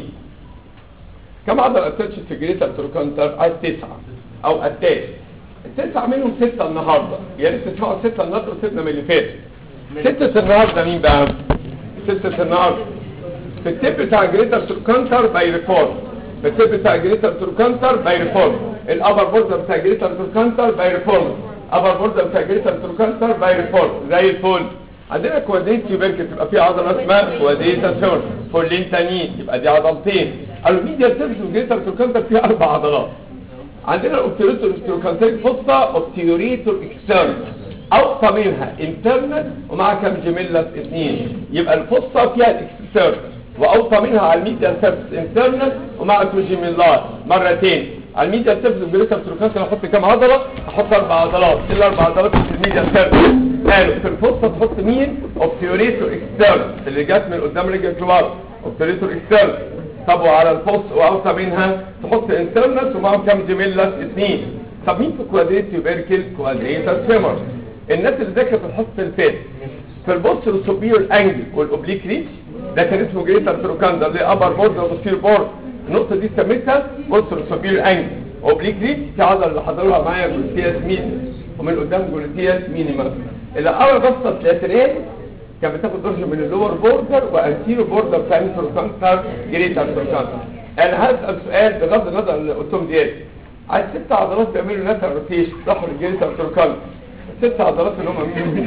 كم عضله اتاتشت في جريتال تروكانتر عايز تسعه او اتاش التسعه منهم سته النهارده يا ريت تسمعوا سته النهارده وسيبنا من اللي فات سته النهارده مين بقى؟ سته النهارده في التيب بتاع جريتال تروكانتر باي ريفورم في التيب بتاع جريتال تروكانتر باي ريفورم الابر بوردر بتاع جريتال تروكانتر باي ريفورم ابر بوردر بتاع جريتال تروكانتر باي ريفورم زي الفل عندنا كوادريت تيوبركل تبقى في عضله اسمها كوادريتا ثيرد فولين تانيين يبقى دي عضلتين الميديا سيرفيس وجريتال تروكانتر فيها اربع عضلات عندنا الاوبتيوريتور تروكانتر فوسطا اوبتيوريتور اكسترنال اوطى منها انترنال ومع كام جيميلاس اثنين يبقى الفوسطا فيها الاكسترنال واوطى منها على الميديا سيرفيس انترنال ومع تو جيميلاس مرتين على الميديا سيرفيس والجليتر تروكانتر احط كام عضله احط اربع عضلات ايه الاربع عضلات في الميديا سيرفيس قالوا في الفوسطا تحط مين اوبتيوريتور اكسترنال اللي جت من قدام رجلك لورا اوبتيوريتور اكسترنال طب وعلى الفوس واوطى منها تحط انترنال ومعهم كام جيميلاس اثنين طب مين في كوادريت يوبركل كوادريتر فيمر الناس اللي ذاكرت الحصه اللي فاتت في البوست السوبير انجل والاوبليك ريتش ده كان اسمه جريتر تروكاندا اللي ابر بورد وبوستير بورد النقطه دي سميتها بوست السوبير انجل اوبليك ريتش في عضله اللي حضروها معايا جلوتياس مين ومن قدام جلوتياس مينيمم اللي اول بسطه لاترين كان بتاخد درجه من اللور بوردر وانتيرو بوردر بتاع تروكانتر جريتر تروكانتر انا هسال سؤال بغض النظر اللي قلتهم ديت عايز ست عضلات بيعملوا لاتر روتيشن راحوا للجريتر تروكانتر ست عضلات اللي هم مين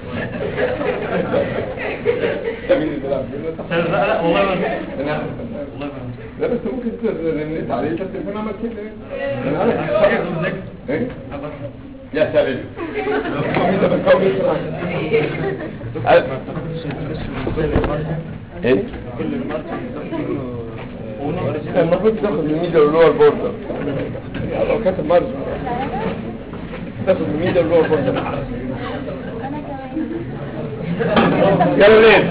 ده مين اللي بيلعب لا لا والله ما انا عارف والله ما لا بس ممكن ترنت عليه بس انا عملت كده انا عارف ايه يا سلام ده بكون ايه كان المفروض تاخد من ميديا اللور بوردر لو كانت المرج تاخد من ميديا اللور بوردر انا كمان يلا ليه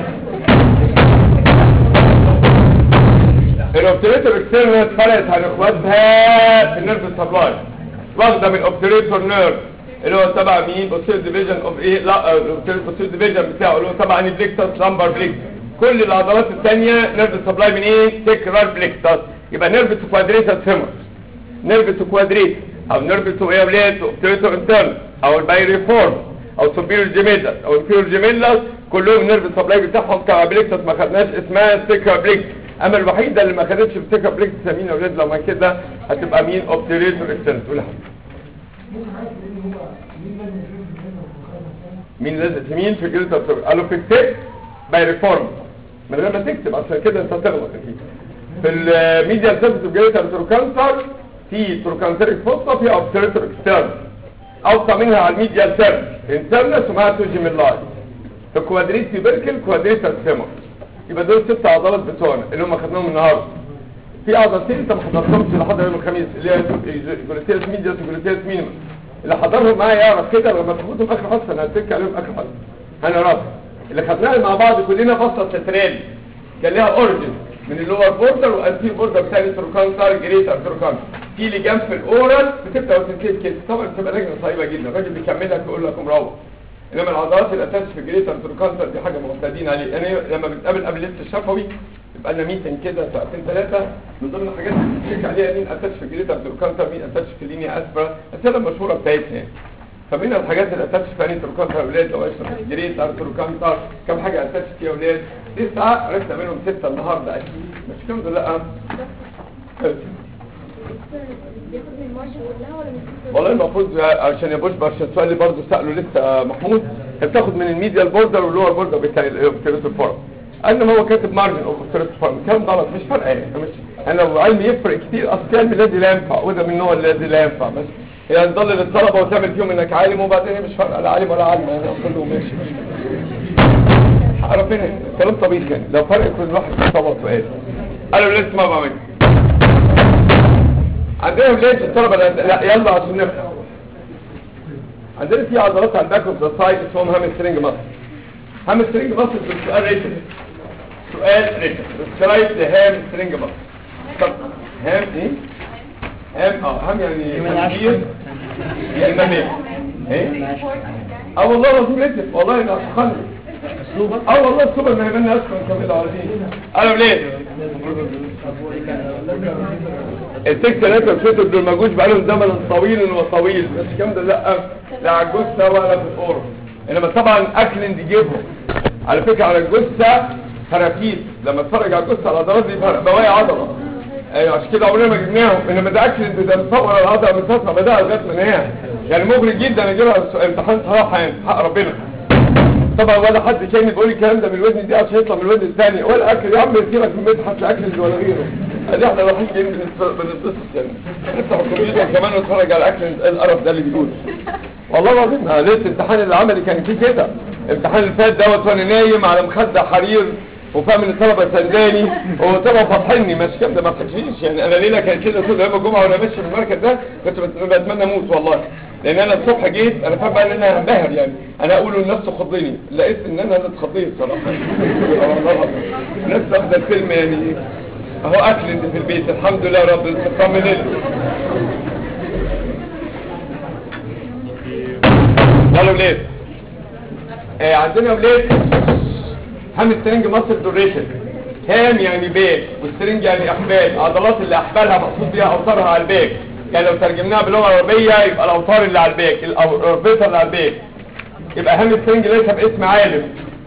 الاوبتريتور اكسترنال فرقت عن اخواتها في النيرف سبلاي واخده من الاوبتريتور نيرف اللي هو تبع مين بوستير ديفيجن اوف ايه لا البوستير ديفيجن بتاعه اللي هو تبع اني بليكتس لامبر بليكتس كل العضلات الثانيه نيرف سبلاي من ايه سكرال بليكتس يبقى نيرف تو كوادريتس فيمر نيرف تو كوادريت او نيرف تو ايه ولاد اوبتريتور انترنال او البايري فورم او سوبيريور جيميلاس او انفيريور جيميلاس كلهم نيرف سبلاي بتاعهم تبع بليكتس ما خدناش اسمها سكرال بليكتس اما الوحيده اللي ما خدتش السكرال بليكتس مين يا ولاد لو ما كده هتبقى مين اوبتريتور انترنال تقول مين لازم في مين في جلد الطب قالوا في التك باي ريفورم من غير ما تكتب عشان كده انت تغلط اكيد في الميديا سيرفيس اوف جلد التروكانتر في تروكانتريك فوسطا في اوبتريتور اكسترن اوطى منها على الميديا سيرفيس انترنس ومعها توجي من لاين في كوادريت تيبركل كوادريتال سيمر يبقى دول ست عضلات بتوعنا اللي هم خدناهم النهارده في عضلتين انت ما حضرتهمش لحد يوم الخميس اللي هي جلوتياس ميدياس وجلوتياس مينيمم اللي حضرهم معايا يعرف كده لما تاخدهم اخر حصه انا هتك عليهم اخر حصه انا رافع اللي خدناها مع بعض كلنا فصل سترالي كان لها اوريجن من اللور بوردر والانتير بوردر بتاع التروكانتر جريتر تروكانتر في لجان في الاورال بتبدا وتنتهي كده طبعا بتبقى لجنه طيبه جدا الراجل بيكمل لك ويقول لك مروح انما العضلات اللي اتاتش في جريتر تروكانتر دي حاجه معتادين عليه يعني لما بنتقابل قبل لسه الشفوي يبقى لنا ميتنج كده ساعتين ثلاثه من ضمن الحاجات اللي بنشيك عليها مين اتاتش في جريتر تروكانتر مين اتاتش في لينيا اسبرا الاسئله المشهوره بتاعتنا يعني فمن الحاجات اللي اتاتش في انهي تروكانتر يا اولاد لو اشرح جريتر تروكانتر كم حاجه اتاتش فيها يا اولاد تسعه عرفنا منهم سته النهارده اكيد مش كام دول لا بياخد من المارجن كلها ولا من والله المفروض عشان يا بوش عشان السؤال اللي برضه سأله لسه محمود كان بتاخد من الميديال بوردر واللور بوردر بتاع الاوبتريتور فورم قال ما هو كاتب مارجن اوف اوبتريتور فورم كلام غلط مش فارقه يعني مش انا لو علمي يفرق كتير اصل كلام الذي لا ينفع وده من النوع الذي لا ينفع بس هي تضلل الطلبه وتعمل فيهم انك عالم وبعدين هي مش فارقه لا عالم ولا عالم يعني كله ماشي عارفين كلام طبيعي يعني لو فرق كل واحد صوت وقال قالوا لسه ما بعمل عندنا ولاد الطلبه لا لا، يلا عشان نفهم عندنا في عضلات على الباك اوف ذا سايد اسمهم هامسترنج ماسل هامسترنج ماسل بالسؤال ريتم سؤال ريتم ديسكرايب ذا هامسترنج ماسل طب هام ايه هام اه هام يعني كبير يعني ممام ايه اه والله العظيم ريتم والله انا اتخنق اه والله السوبر ما يبنى اسكن كمل عارفين انا ولاد السكس ثلاثة وستة دول ما جوش بقالهم زمن طويل وطويل بس كام ده لا لا على الجثة ولا في الأورو انما طبعا اكلند يجيبهم على فكرة على الجثة فرافيس لما اتفرج على الجثة على العضلات دي فرق بواقي عضلة ايوه عشان كده عمرنا ما جبناهم انما ده اكلند ده مصور العضلة من فترة بدأ لغاية من هنا يعني مغري جدا اجيبها امتحان صراحة يعني حق ربنا طبعا ولا حد كان بيقول الكلام ده من الودن دي عشان يطلع من الودن الثاني ولا اكل يا عم يسيبك من المدحت لاكل ولا غيره ادي احنا رايحين جايين بنتف- بنتبسط يعني نفتح الكمبيوتر كمان ونتفرج على الاكل إيه القرف ده اللي بيقول والله العظيم أنا ليله الامتحان العملي كان فيه كده الامتحان اللي فات دوت وانا نايم على مخده حرير وفاهم ان الطلبه سنداني وطبعا فاطحني مش كام ده ما فاتشيش يعني انا ليله كانت كده طول يوم الجمعه وانا ماشي في المركز ده كنت بت- بتمنى اموت والله لان انا الصبح جيت انا فاهم بقى ان انا هنبهر يعني انا اقول لنفسي خضني لقيت ان انا اللي اتخضيت صراحه آه والله العظيم. نفسي اخد الفيلم يعني اهو اكل انت في البيت الحمد لله يا رب تطمن له قالوا ليه آه عندنا ولاد هم السرنج مصر دوريشن هام يعني باك والسرنج يعني احبال عضلات اللي احبالها مقصود بيها اوتارها على الباك يعني لو ترجمناها باللغه العربيه يبقى الاوتار اللي على الباك الاوربيتال اللي على الباك يبقى هم السرنج ليس باسم عالم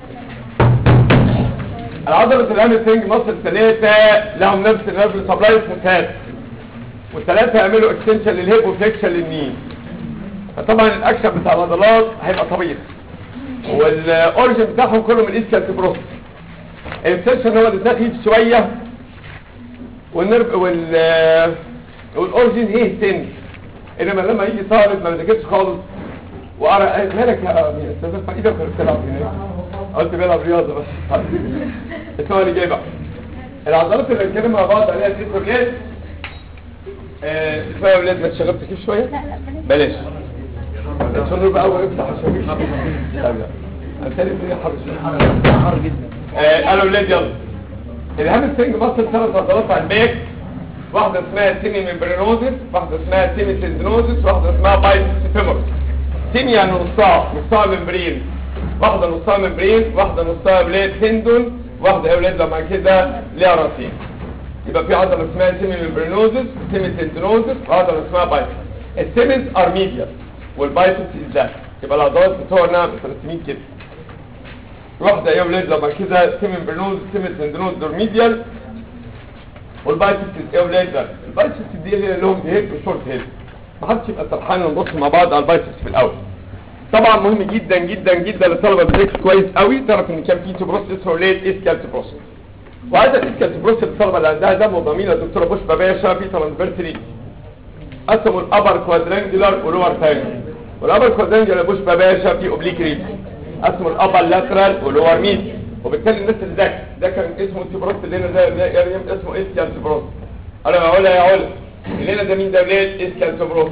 العضلة الهام السرنج مصر ثلاثة لهم نفس النيرف سبلاي اسمه تات والثلاثة يعملوا اكستنشن للهيب وفليكشن للنين فطبعا الاكشن بتاع العضلات هيبقى طبيعي والاوريجن بتاعهم كله من الايسكال تبروس الانسرشن هو اللي داخل شويه والنرف وال والاوريجن هي سن انما لما يجي طالب ما بيذاكرش خالص وقرا مالك يا امين استاذ فريد كنت بتلعب هناك قلت بيلعب رياضه بس السؤال اللي جاي بقى العضلات اللي بنتكلم مع بعض عليها ست ولاد آه اسمها يا ولاد ما تشغلت كيف شويه لا لا بلاش بلاش النور بقى اول يفتح الشبيك لا لا انا ثالث دي حر حر جدا آه قالوا ولاد يلا الهام سترينج مصل ثلاث عضلات على الباك واحدة اسمها تيمي ممبرينوزس واحدة اسمها تيمي تندنوزس واحدة اسمها بايتس فيمورس تيمي يعني نصها نصها ممبرين واحدة نصها ممبرين واحدة نصها بلاد تندون واحدة يا ولاد لما كده ليها راسين يبقى في عضلة اسمها تيمي ممبرينوزس تيمي تندنوزس وعضلة اسمها بايتس التيميز ار ميديال والبايتس از ذات يبقى العضلات بتوعنا مترسمين كده واحدة يا ولاد لما كده تيمين برنوز تيمين تندنوز دور ميديال والبايسبس يا ولاد ده البايسبس دي اللي لهم هيب وشورت هيب ما حدش يبقى سرحان ونبص مع بعض على البايسبس في الاول طبعا مهم جدا جدا جدا للطلبه بتذاكر كويس قوي تعرف ان كان في تبروس اسمه ولاد اسكال تبروس وهذا الاسكال تبروس الطلبه اللي عندها دم وضميره الدكتوره بوش باشا في ترانسفيرسلي قسموا الابر كوادرانجلر ولور تانجل والابر كوادرانجلر بوش باشا في اوبليك ريبس اسمه الابر لاترال ولور ميد وبالتالي الناس اللي ذاكر ده كان اسمه تبروس اللي هنا ده ده يعني اسمه اسكال تبروس انا بقولها يا علا اللي هنا ده مين ده ولاد اسكال تبروس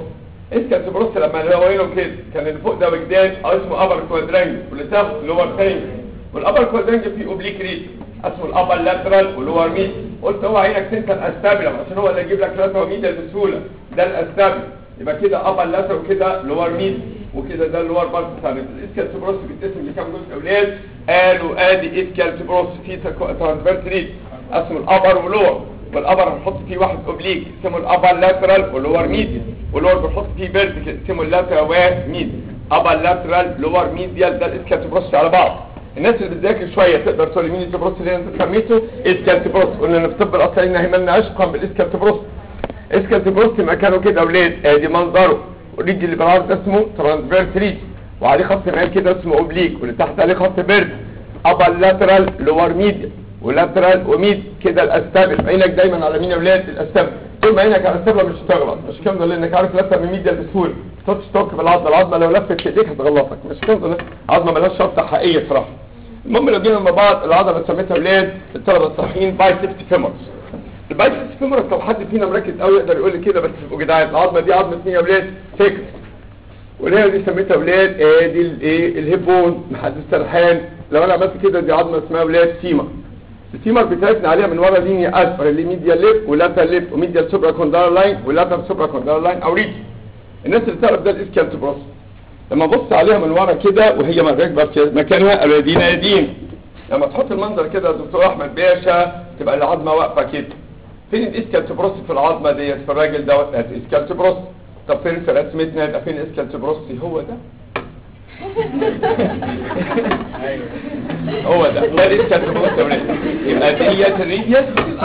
اسكال تبروس لما نلاقيه كده كان اللي فوق ده وجدان اسمه ابر كوادرانج واللي تحت لور تانج والابر كوادرانج فيه اوبليك ريت اسمه الابر لاترال واللور ميد قلت هو عينك تنسى الاستابيلم عشان هو اللي يجيب لك لاترال ميديا بسهوله ده الاستابيلم يبقى كده ابر لاترال وكده لور ميد وكده ده اللور بارت بتاع الاسكال تبروس بيتقسم لكام جزء اولاد قالوا ادي اسكال تبروس فيه ترانسفيرس ريت اسمه الابر ولور والابر هنحط فيه واحد اوبليك اسمه الابر لاترال واللور ميديا واللور بنحط فيه فيرتيكال اسمه اللاترال وميد ابر لاترال لور ميديال ده الاسكالتبروس على بعض الناس اللي بتذاكر شويه تقدر تقول لي مين التبروس اللي انت سميته اسكالتبروس قلنا ان في الطب الاصلي هيمنا عشقا بالاسكالتبروس اسكالتبروس مكانه كده اولاد ادي منظره والريج اللي بالعرض ده اسمه ترانسفيرس ريج وعليه خط معين كده اسمه اوبليك واللي تحت عليه خط بيرد ابر لاترال لور ميديا ولاترال وميد كده الاستابل عينك دايما على مين يا اولاد الاستابل طول ما عينك على الاستابل مش هتغلط مش كده لانك عارف لفه من ميديا بسهوله ما تحطش توك بالعظمه العظمه لو لفت في ايديك هتغلطك مش كده عظمه مالهاش شرطه حقيقيه بصراحه المهم لو جينا مع بعض العضله اللي سميتها اولاد الطلبه الصحيين بايسبس فيمورس البايسبس فيمورس لو حد فينا مركز قوي يقدر يقول لي كده بس تبقوا جدعان العظمه دي عظمه مين يا اولاد سيكس والهي دي سميتها اولاد ادي الايه الهيبون محدش سرحان لو انا عملت كده دي عظمه اسمها اولاد فيما الفيمر بتاعتنا عليها من ورا لينيا اسفل اللي ميديال ليب ولاتر ليب وميديال سوبرا كوندار لاين ولاتر سوبرا كوندار لاين او ريجي الناس اللي تعرف ده الاسكال تبروس لما بص عليها من ورا كده وهي راكبه في مكانها اليدين يدين لما تحط المنظر كده يا دكتور احمد باشا تبقى العظمه واقفه كده فين الاسكال تبروس في العظمه ديت في الراجل دوت الاسكال تبروس طب فين في رسمتنا يبقى فين الاسكال تبروس هو ده هو ده ده الاسكال تبروس يا ولاد يبقى ديت الريديس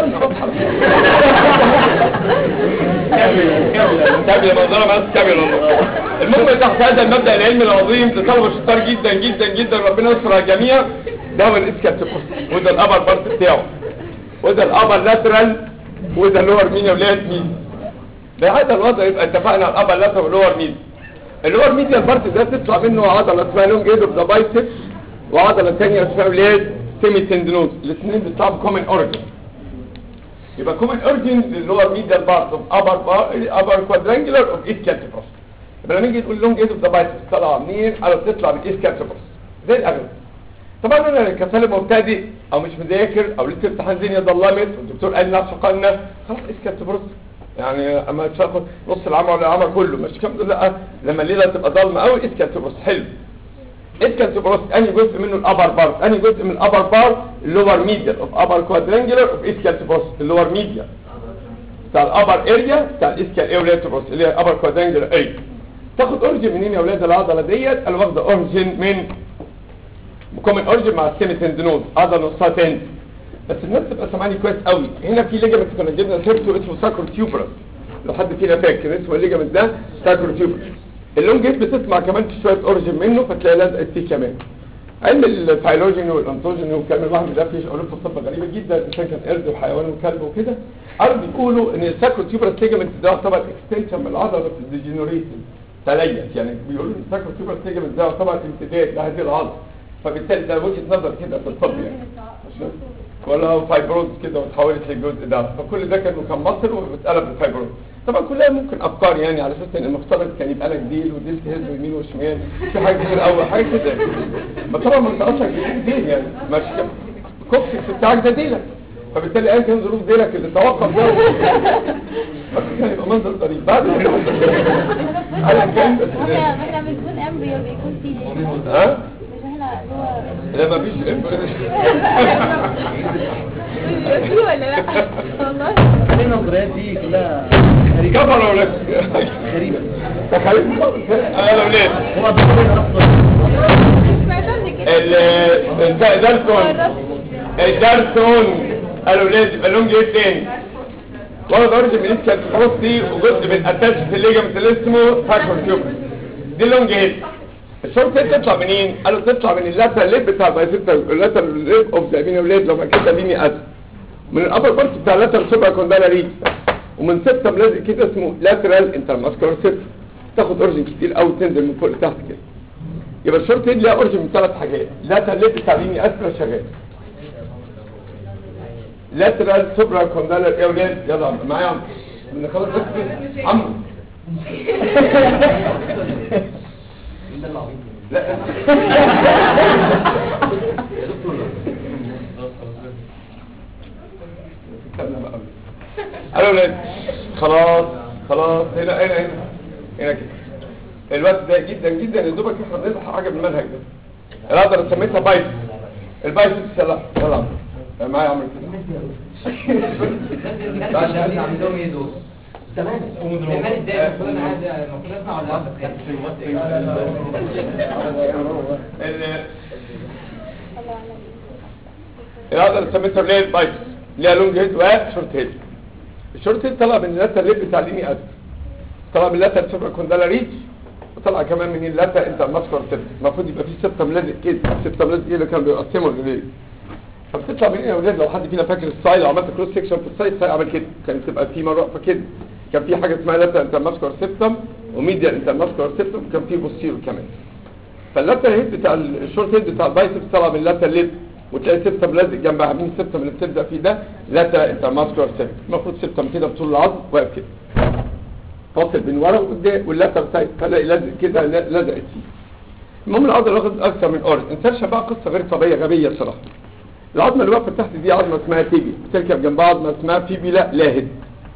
كامل منظره بس كامل والله المهم تحت هذا المبدا العلمي العظيم لطلبه شطار جدا جدا جدا ربنا يستر على الجميع ده هو الاسكال تبروس وده الابر بارت بتاعه وده الابر لاترال وده اللور مين يا ولاد مين بهذا الوضع يبقى اتفقنا على الابر لاترال واللور مين اللور ميديال بارت ده تطلع منه عضله اسمها لونج ايد اوف ذا بايسبس وعضله ثانيه اسمها ولاد سيمي تندنوز الاثنين بيطلعوا كومن اوريجن يبقى كومن اوريجن للور ميديال بارت اوف ابر ابر كوادرانجلر اوف ايس كاتيبروس يبقى لما نيجي نقول لونج ايد اوف ذا بايسبس طالعه منين؟ على بتطلع من ايس كاتيبروس زي الاغلب طبعا انا كطالب مبتدئ او مش مذاكر او لسه امتحان الدنيا ظلمت والدكتور قال لنا شقنا خلاص ايس كاتيبروس يعني اما تاخد نص العمر ولا العمر كله مش كام لا لما الليله تبقى ضلمه قوي اسكالتبروس حلو اسكالتبروس انهي جزء منه الابر بارت انهي جزء من الابر بارت اللور ميديا اوف ابر كوادرانجلر اوف اسكالتبروس اللور ميديا بتاع الابر اريا بتاع الاسكال اوريتبروس اللي هي ابر كوادرانجلر اريا تاخد اوريجن منين يا اولاد العضله ديت انا واخده اوريجن من كومن اوريجن مع السيمي تندنوز عضله نصها تند بس الناس تبقى سامعاني كويس قوي هنا في ليجمنت كنا جبنا سيرته اسمه ساكرو تيوبرس لو حد فينا فاكر اسمه الليجمنت ده ساكرو تيوبرس اللونج جيت بتسمع كمان في شويه اوريجين منه فتلاقي لازقه فيه كمان علم الفايلوجين والانتوجين والكلام الواحد ده فيه علوم في الطب غريبه جدا الانسان كان قرد وحيوان وكلب وكده قالوا بيقولوا ان الساكرو تيوبرس ليجمنت ده يعتبر اكستنشن من العضله في الديجنريشن تليت يعني بيقولوا ان الساكرو تيوبرس ليجمنت ده يعتبر امتداد لهذه العضله فبالتالي ده وجهه نظر كده في الطب يعني ولا فايبروز كده وتحولت للجزء ده فكل ده كان كان مصر واتقلب لفايبروز طبعا كلها ممكن افكار يعني على اساس ان المفترض كان يبقى لك ديل وديل تهز يمين وشمال في حاجه كتير قوي حاجه كده ما طبعا ما انت اصلا ديل يعني مش كوكسكس بتاعك ده ديلك فبالتالي ايا كان ظروف ديلك اللي توقف ده بس كان يبقى منظر طريق بعد كده ايا كان بس احنا احنا بنكون امبريو بيكون في ليه ها مش احنا جوه لا مفيش في ولا لا والله ليه النظريات دي كلها غريبة كفر ولا غريبة تخيل انا ولاد هو الدكتور اصلا سمعتها قبل كده الدرسون الدرسون قالوا لازم يبقى لهم جيب تاني واخد اوريجن من اسكال دي وجزء من اتاتش في الليجمنت اللي اسمه ساكر تيوبر دي لونج هيد الشورت هيد تطلع منين؟ قالوا تطلع من اللاتر ليب بتاع البايسيبتا اللاتر ليب اوف ذا بين اولاد لو ما كده ليني اسف من الابر بارت بتاع اللاتر سوبر كوندالا ريج ومن سبتم لازق كده اسمه لاترال انترماسكولار سيبتم تاخد اوريجن كتير قوي تنزل من فوق لتحت كده يبقى الشورت هيد ليها اوريجن من ثلاث حاجات لاتر ليب بتاع ليني اسفل شغال لاترال سوبرا كوندالا يا ولاد يلا معايا عمرو من خلاص بس عمرو لا قالوا لي خلاص خلاص هنا هنا هنا هنا كده الوقت ده جدا جدا يا دوبك احنا نصحى حاجه من المنهج ده الهدر سميتها بايت البايت يلا يلا معايا عمرو كده عندهم ايه دول؟ تمام استعمال ازاي المفروض انا قاعد المفروض اسمع ولا ال- الهدر سميتها ليه بايت ليها لونج هيد وشورت هيد الشورت هيد طلع من اللاتة الليب بتاع ليني أد طلع من اللاتة السوبر كوندالا ريتش وطلع كمان من اللاتة انت الماسكور سيبت المفروض يبقى في سبتم لازق كده سبتم لازق كده كان بيقسموا الليل فبتطلع من هنا يا ولاد لو حد فينا فاكر السايل لو عملت كروس سيكشن في السايل السايل عمل كده كانت تبقى في مره واقفه كده كان في حاجه اسمها لاتة انت الماسكور سيبتم وميديا انت الماسكور سيبتم وكان في بوستيرو كمان فاللاتة هيد بتاع الشورت هيد بتاع البايسبس طلع من اللاتة الليب وتلاقي سيبتم لازق جنبها مين السيبتم اللي بتبدا فيه ده لاتة انت الماسكور سيبتم المفروض سيبتم كده بطول العظم واقف كده فاصل بين ورا وقدام واللاتة بتاعت فلاقي لازق كده لا- لزقت فيه المهم العضله واخد اكثر من اورد انسرشن بقى قصه غير طبيعيه غبيه بصراحه العظمه اللي واقفه تحت دي عظمه اسمها تيبي تركب جنبها عظمه اسمها فيبيلا لاهد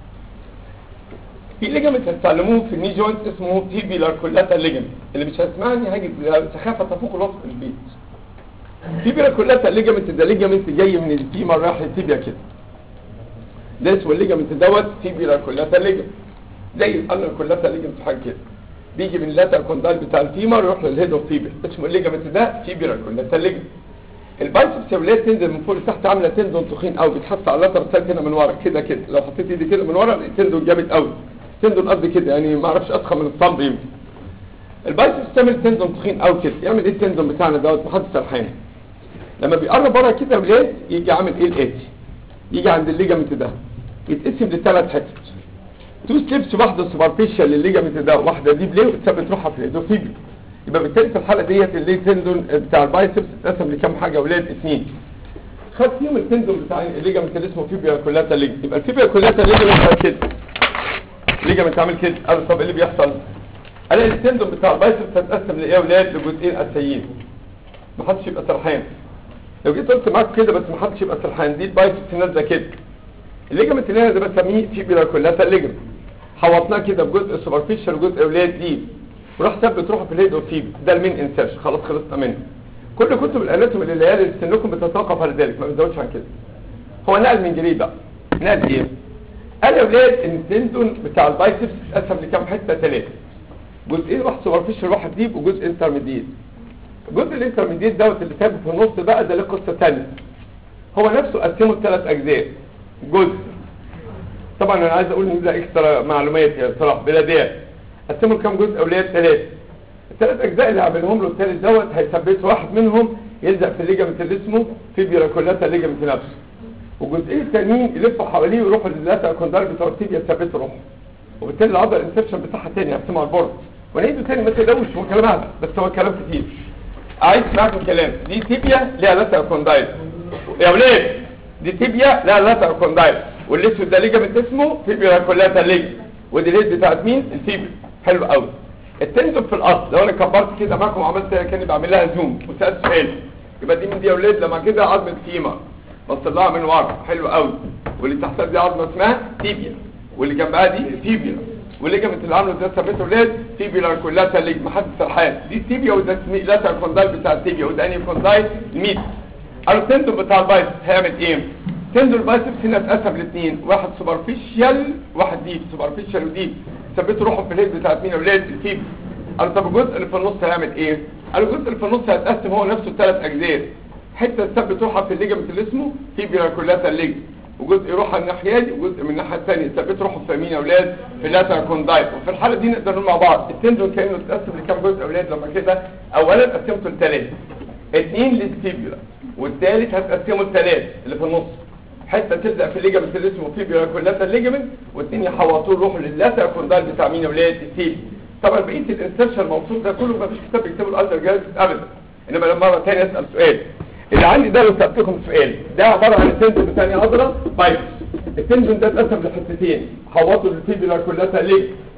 في ليجامنت هتتعلموه في الني جوينت اسمه فيبيلار كولاتا ليجامنت اللي مش هتسمعني هاجي سخافه تفوق الوصف في البيت فيبيلار كولاتا ليجامنت ده ليجامنت جاي من الفيمر رايح للتيبيا كده ده اسمه الليجامنت دوت فيبيلار كولاتا ليجامنت زي الانر كولاتا ليجامنت حاجه كده بيجي من اللاتر كوندال بتاع الفيمر يروح للهيد اوف فيبر اسمه الليجامنت ده فيبيلار كولاتا ليجامنت البايسبس يا ولاد تنزل من فوق لتحت عامله تندون تخين قوي بتحس على اللاتر سايد هنا من ورا كده كده لو حطيت ايدي كده من ورا التندون جامد قوي تندون قد كده يعني ما اعرفش اضخم من الصمب يمكن البايسبس تعمل تندون تخين قوي كده يعمل ايه التندون بتاعنا دوت محدش سرحان لما بيقرب بره كده يا ولاد يجي عامل ايه الاتي يجي عند الليجامنت ده يتقسم لثلاث حتت تو ستيبس واحده سوبرفيشال للليجامنت ده واحده دي بليه وتثبت روحها في الهيدوفيبل يبقى بالتالي في الحاله ديت اللي تندون بتاع البايسبس اتقسم لكام حاجه يا ولاد اثنين خد فيهم التندون بتاع الليجامنت اللي اسمه فيبيا كولاتا ليجامنت يبقى الفيبيا كولاتا ليجامنت كده ليجامنت عامل كده قال طب ايه اللي بيحصل قال التندون بتاع البايسبس هتقسم لايه يا ولاد لجزئين اساسيين ما حدش يبقى سرحان لو جيت قلت معاك كده بس ما حدش يبقى سرحان دي البايسبس نازله كده الليجامنت اللي انا ده بسميه فيبيلا كولاتا ليجامنت حوطناه كده بجزء سوبرفيشال وجزء اولاد دي وراح ثبت روحه في الهيد اوف ده المين انسيرشن خلاص خلصنا منه كل كتب الاناتومي اللي الليالي سنكم بتتوقف على ذلك ما بتزودش عن كده هو نقل من جريد بقى نقل ايه قال يا اولاد ان التندون بتاع البايسبس اتقسم لكام حته ثلاثه جزئين واحد سوبرفيشال واحد ديب وجزء انترميديت الجزء الانترميديت دوت اللي ثابت في النص بقى ده له قصه ثانيه هو نفسه قسمه لثلاث اجزاء جزء طبعا انا عايز اقول ان ده اكسترا معلومات يا صراحه بلا داعي قسموا لكام جزء اولاد ثلاثه الثلاث اجزاء اللي عاملهم له الثالث دوت هيثبت واحد منهم يلزق في الليجامنت اللي اسمه فيبيولا كولاتا الليجامنت نفسه والجزئين التانيين يلفوا حواليه ويروحوا لللاتا كوندار بتوع التيبيا يثبتوا روحه وبالتالي العضله الانسبشن بتاعها تاني هقسمها على البورد ونعيده تاني ما تقلقوش هو كلام عادي بس هو كلام كتير عايز معاكم كلام دي تيبيا ليها لاتا كوندايل يا ولاد دي تيبيا لها لاتا كوندايل والاسود ده ليجامنت اسمه فيبيولا كولاتا ليج ودي ليد بتاعت مين الفيبر حلو قوي التندون في الاصل لو انا كبرت كده معاكم وعملت كاني بعمل لها زوم وسالت سؤال يبقى دي من دي يا ولاد لما كده عظمه فيما بص لها من ورا حلو قوي واللي تحتها دي عظمه اسمها تيبيا واللي جنبها دي فيبيولا والليجمنت اللي عامله ده ثبته ولاد فيبيولا كولاتا ليج محدش سرحان دي تيبيا وده اسمه لاتا كوندايل بتاع التيبيا وده انهي كوندايل الميت قالوا التندون بتاع البايسبس هيعمل ايه تندون البايسبس هنا اتقسم لاثنين واحد سوبرفيشال واحد ديب سوبرفيشال وديب ثبتوا روحهم في الهيد بتاعت مين يا ولاد الفيبر قالوا طب الجزء اللي في النص هيعمل ايه قالوا الجزء اللي في النص هيتقسم هو نفسه ثلاث اجزاء حته تثبت روحها في الليجمنت اللي اسمه فيبيولا كولاتا ليج وجزء يروح على الناحيه دي وجزء من الناحيه الثانيه ثبت روحه في مين يا اولاد في لاتا كوندايل وفي الحاله دي نقدر نقول مع بعض التندون كانه اتقسم لكام جزء يا اولاد لما كده اولا قسمته لثلاثه اثنين للفيبيولا والثالث هتقسمه لثلاث اللي في النص حته تلزق في الليجمنت اللي اسمه فيبيولا كولاتا ليجمنت واثنين يحوطوه يروحوا للاتا كوندايل بتاع مين يا اولاد التيبي طبعا بقيه الانسرشن الموصول ده كله ما فيش كتاب بيكتبه الالتر جاز ابدا انما لما مره ثانيه اسال سؤال اللي عندي ده لو سالتكم سؤال ده عباره عن التندون بتاعي عضله بايبس التندون ده اتقسم لحتتين حوطوا الفيبيولا كولاتا ليج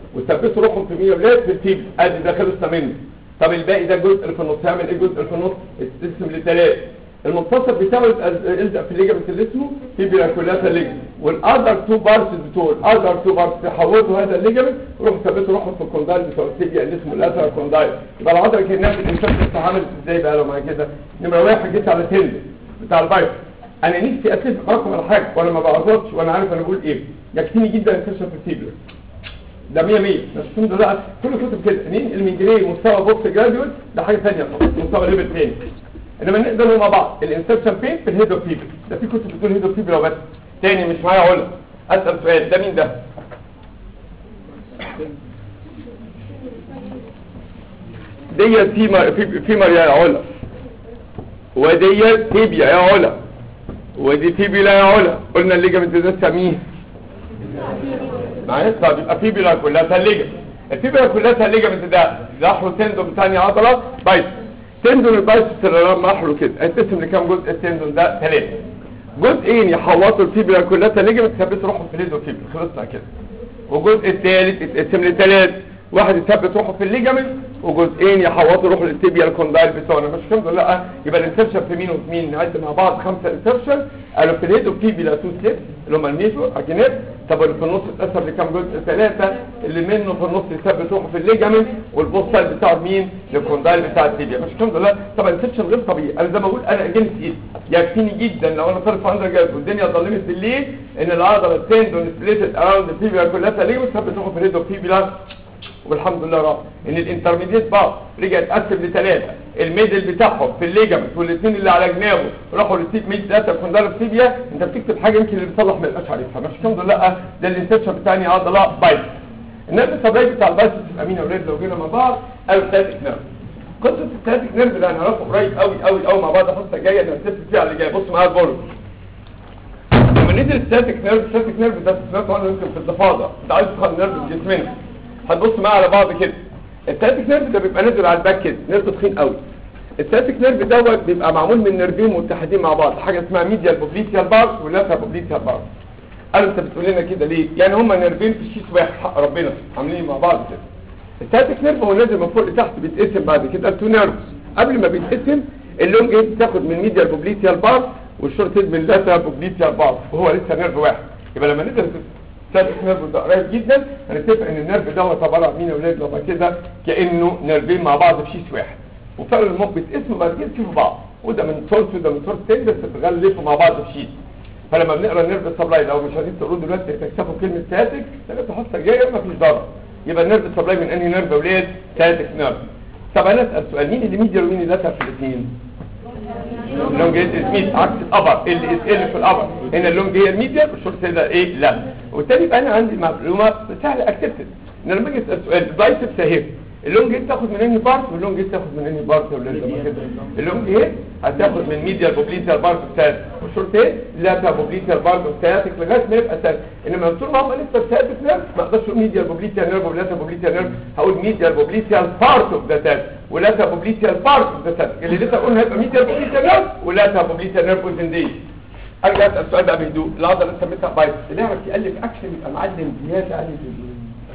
وثبتوا روحهم في مين يا ولاد في التيب ادي ده خلصنا منه طب الباقي ده الجزء اللي في النص هيعمل ايه الجزء اللي في النص يتقسم لثلاث المنتصف بتاعه يبقى الزق في الليجمنت اللي اسمه فيبرا كولاتا ليجمنت والاذر تو بارتس بتوع الاذر تو بارتس يحولوا هذا الليجمنت ويروحوا ثبتوا روحهم في الكوندايل بتوع التيبيا اللي اسمه الاثر كوندايل يبقى العضله كانها في الانسان بتتعامل ازاي بقى لو معايا كده نمره واحد جيت على تند بتاع البايت انا نفسي اتفق معاكم على حاجه وانا ما بعرفش وانا عارف انا بقول ايه يكفيني جدا انكشف التيبيا ده 100 100 بس الحمد لله كل كتب كده ننقل من جنيه مستوى بوست جراديوت لحاجه ثانيه خالص مستوى ليفل ثاني انما نقدر مع بعض الانسبشن فين في الهيد اوف فيبر ده في كتب بتقول هيد اوف فيبر لو بس تاني مش معايا علا اسال سؤال ده مين ده ديت فيما في فيمر يا علا وديت تيبيا يا علا ودي تيبيا يا علا قلنا الليجمنت ده سميه معايا طب يبقى فيبيلا كلها ثلجه الفيبيلا كلها ثلجه من ده لاحظوا تندون ثاني عضله بايت تندون البايسبس اللي لما احله كده هيتقسم لكام جزء التندون ده ثلاثه جزئين يحوطوا الفيبيلا كلها ثلجه بتثبت روحهم في الليزو فيبر خلصنا كده والجزء الثالث يتقسم لثلاث واحد يثبت روحه في الليجامنت وجزئين يحوطوا روح التيبيا الكوندايل بتوعنا مش الحمد لله لا يبقى الانسرشن في مين وفي مين نعد مع بعض خمسه انسرشن قالوا في الهيد وفيبيلا تو سليب اللي هم الميزو اجناب طب اللي في النص اتقسم لكام جزء ثلاثه اللي منه في النص يثبت روحه في الليجامنت والبوستال بتاع مين الكوندايل بتاع التيبيا مش الحمد لله طبعا الانسرشن غير طبيعي انا زي ما بقول انا اجنس ايد يكفيني جدا لو انا طالب في اندر جاد والدنيا ظلمت بالليل ان العضله التندون سبليتد اراوند الفيبيلا كلها ثلجه وتثبت روحه في الهيد وفيبيلا والحمد لله رب ان الانترميديت بار رجع اتقسم لثلاثه الميدل بتاعهم في الليجمنت والاثنين اللي على جنابه راحوا للتيب ميد ثلاثه كوندال فيبيا انت بتكتب حاجه يمكن اللي بيصلح ما يبقاش عارفها مش الحمد لله ده الانسبشن بتاعي عضله بايت النرف السبلاي بتاع البايت امين يا اولاد لو جينا مع بعض او ستاتيك نيرف قصه الستاتيك نيرف ده هنعرفه قريب قوي قوي قوي مع بعض الحصه الجايه اللي هنتفق فيها على اللي جاي بص معايا البولو لما نزل الستاتيك نيرف الستاتيك نيرف ده سمعته عنه يمكن في الضفادع ده عايز تدخل نيرف في جسمنا هتبص معايا على بعض كده التاتيك نيرف ده بيبقى نازل على الباك كده نيرف تخين قوي التاتيك نيرف دوت بيبقى معمول من نيرفين متحدين مع بعض حاجه اسمها ميديال بوبليتيال بارس ولاتر بوبليتيال بارس قالوا انت بتقول لنا كده ليه يعني هما نيرفين في شيس واحد حق ربنا عاملين مع بعض كده التاتيك نيرف هو نازل من فوق لتحت بيتقسم بعد كده تو نيرفز قبل ما بيتقسم اللونج ايد بتاخد من ميديال بوبليتيال بارس والشورت ايد من لاتر بوبليتيال بارس وهو لسه نيرف واحد يبقى لما نزل ثالث نيرف ده قريب جدا هنتفق ان النيرف دوت عباره عن مين يا اولاد لو كده كانه نيرفين مع بعض في شيس واحد وفعلا المخ بيتقسموا بعد كده يشوفوا بعض وده من سورس وده من سورس تاني بس بتغلفوا مع بعض في شيس فلما بنقرا النيرف سبلاي لو مش عايزين تقولوا دلوقتي تكتفوا كلمه ساتك تلاقي الحصه الجايه ما فيش ضرر يبقى النيرف سبلاي من انهي نيرف يا اولاد ساتك نيرف طب انا اسال سؤال مين اللي ميديال ومين اللي لاتر في الاثنين اللونج هي سميث عكس الابر اللي اس ال في الابر هنا اللونج هي الميديال والشورت ده ايه لا وبالتالي يبقى انا عندي معلومه سهله اكتبت ان لما اجي اسال سؤال البايسبس اهي اللونج هيد تاخد من انهي بارت واللونج هيد تاخد من انهي بارت ولا لما كده اللونج هيد هتاخد من ميديال بوبليتيال بارت بتاعت والشورت هيد لا بوبليتيال بارت بتاعتك لغايه ما يبقى سهل انما طول ما هم لسه بتاعتك نيرف ما اقدرش اقول ميديال بوبليتيال نيرف ولا بوبليتيال نيرف هقول ميديال بوبليتيال بارت اوف ذا تاج ولا بوبليتيال بارت اوف ذا تاج اللي لسه قلنا هيبقى ميديال بوبليتيال نيرف ولا بوبليتيال نيرف وزن دي ارجع اسال السؤال ده بهدوء العضله اللي سميتها بايت اللي يعرف يالف اكشن يبقى معلم زياده عن الهدوء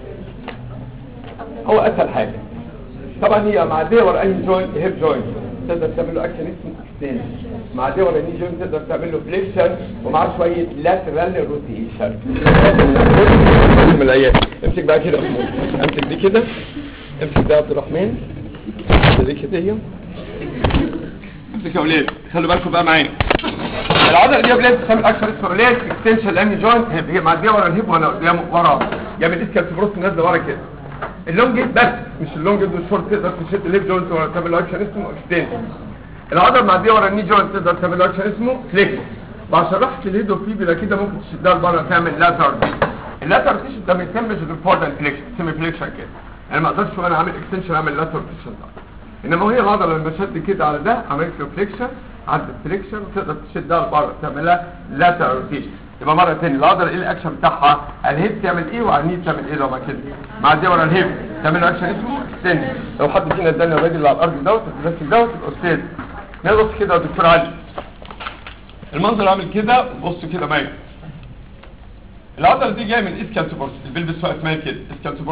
هو اسهل حاجه طبعا هي معديه ورا اي جوينت هيب جوينت تقدر تعمل له اكشن اسمه اكستنشن معديه ورا اي جوينت تقدر تعمل له فليكشن ومعاه شويه لاترال روتيشن من الايام امسك بقى كده يا محمود امسك دي كده امسك ده يا عبد الرحمن دي كده هي امسك يا اولاد خلوا بالكم بقى معايا العضله دي يا اولاد بتعمل اكشن اسمه ريلاكس اكستنشن لاني جوينت هي معديه ورا الهيب ولا قدام ورا يعمل اسكال فبروس نازله ورا كده اللونج جيت بس مش اللونج جيت والشورت تقدر تشد الليف جوينت ولا تعمل له اكشن اسمه اكستنشن العضله المعديه ورا الني جوينت تقدر تعمل له اكشن اسمه فليكس وعشان راحت الهيدو فيبلا كده ممكن تشدها لبره تعمل لاتر اللاتر تيشن ده ما يتمش غير فور فليكشن سيمي فليكشن كده انا ما اقدرش وانا عامل اكستنشن اعمل لاتر تيشن ده انما هي العضله لما شد كده على ده عملت له فليكشن عدت فليكشن وتقدر تشدها لبره تعملها لاتر روتيشن يبقى مره ثانيه العضله ايه الاكشن بتاعها الهيب تعمل ايه وعلى النيد تعمل ايه لو ما كده معديه ورا الهيب تعمل له اكشن اسمه اكستنشن لو حد فينا اداني الراجل اللي على الارض دوت البلاستيك دوت الاستاذ نبص كده يا دكتور علي المنظر عامل كده بص كده معايا العضله دي جايه من اسكالتوبروس البلبس واقف معايا كده اسكالتوبروس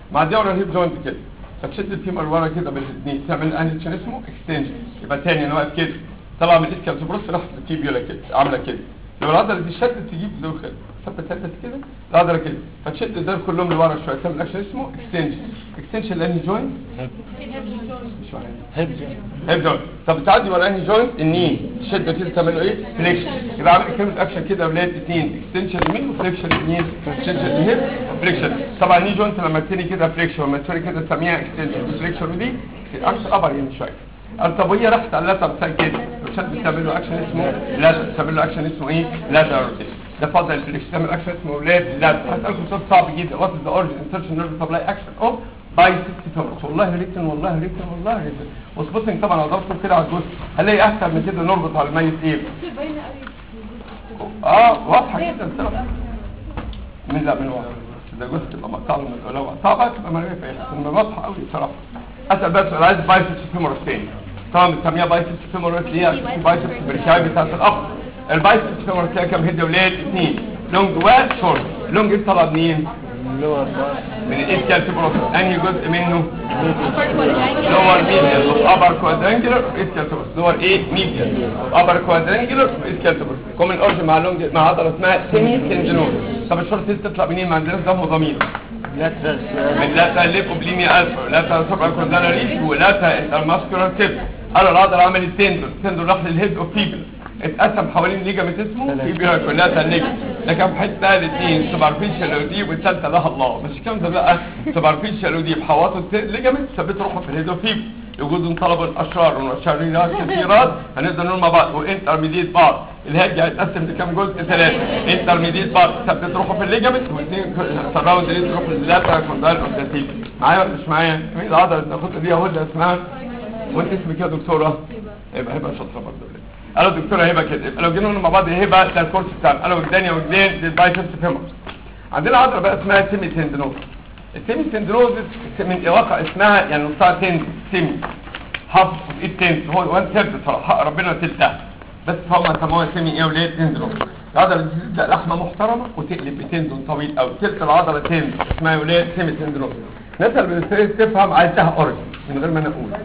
معديه ورا الهيب جوينت كده فتشد الفيمر لورا كده بالاثنين تعمل انهيشن اسمه اكستنشن يبقى تاني انا واقف كده طلع من الاسكال تبرص راح التيبيولا كده عامله كده لو العضله دي شدت تجيب زي كده ثبت ثبت كده العضله كده فتشد الدول كلهم لورا شويه تعمل اكشن اسمه اكستنشن اكستنشن لانهي جوينت مش فاهم هيب جوينت طب تعدي ورا انهي جوينت النين تشد كده تعمل له ايه فليكشن يبقى عامل كلمه اكشن كده يا ولاد اثنين اكستنشن يمين وفليكشن يمين اكستنشن الهيب فليكشن طبعا الني جوينت لما تني كده فليكشن لما تني كده تسميها اكستنشن فليكشن ودي اكتر ابر يعني شويه قال طب وهي راحت على اللاتر بتاع كده لو شد بتعمل له اكشن اسمه لاتر بتعمل له اكشن اسمه ايه لاتر روتيشن ده فضل الفليكشن تعمل اكشن اسمه ولاد لاتر هسالكم سؤال صعب جدا وات از ذا اوريجن انسرشن نيرف سبلاي اكشن اوف بايسكس فيمورس والله ريتن والله ريتن والله ريتن وسبوتنج طبعا لو ضربته كده على الجزء هلاقي اكتر من كده نربط على الميت ايه اه واضحه جدا طبعا من لا من واحد ده جزء تبقى مقطع من لو مقطع تبقى مرميه في ايه لما واضحه قوي بصراحه اسال بس سؤال عايز بايسكس فيمورس تاني طبعا بنسميها بايسكس فيمورس ليه عشان في بايسكس بريكاي بتاعت الاخر البايسكس فيمورس ليها كام هيد وليل اثنين لونج وشورت لونج ايه طلع منين من الاسكال تبروس انهي جزء منه لور ميديال ابر كوادرانجلر اسكال تبروس لور ايه ميديال ابر كوادرانجلر اسكال تبروس كومن اورج مع لونج مع عضله اسمها سيمي تندينوز طب الشورت تطلع منين ما عندناش دم ضمير من لا ليبوبليميا الفا لا سبع كوندالاريس ولا انترماسكولار تيب قالوا العضله عملت تندون تندون راح للهيد اوف فيبل اتقسم حوالين ليجامنت اسمه فيبيولا كلها النجم ده كان في حته الاثنين سوبرفيشال ودي والثالثه لها الله مش كام ده بقى سوبرفيشال ودي بحواطوا الليجامنت ثبت روحه في الهيد اوف فيبل وجود طلب الاشرار والشريرات كثيرات هنقدر نقول مع بعض وانترميديت بعض الهاج هيتقسم لكام جزء ثلاثه انترميديت بعض ثبت روحه في الليجامنت واثنين سراوند ريد روح للاتر كوندال اوبتاتيف معايا ولا مش معايا مين العضله اللي بناخدها دي اهو اللي اسمها وانت اسمك يا دكتوره يبقى هبه شاطره برضه قالوا الدكتوره هبه كده يبقى لو جينا نقول مع بعض هبه ده الكورس بتاعنا قالوا الدنيا والجلين دي البايسبس فيمورس عندنا عضله بقى اسمها سيمي تندنوز السيمي تندنوز من واقع اسمها يعني نصها تند سيمي هاف التند هو وان ثيرد صراحه ربنا تلتها بس هم سموها سيمي ايه وليه تندنوز العضله دي تبدا لحمه محترمه وتقلب بتندون طويل قوي تلت العضله تند اسمها وليه سيمي تندنوز الناس اللي بتستريس تفهم عايزها اوريجن من غير ما انا اقول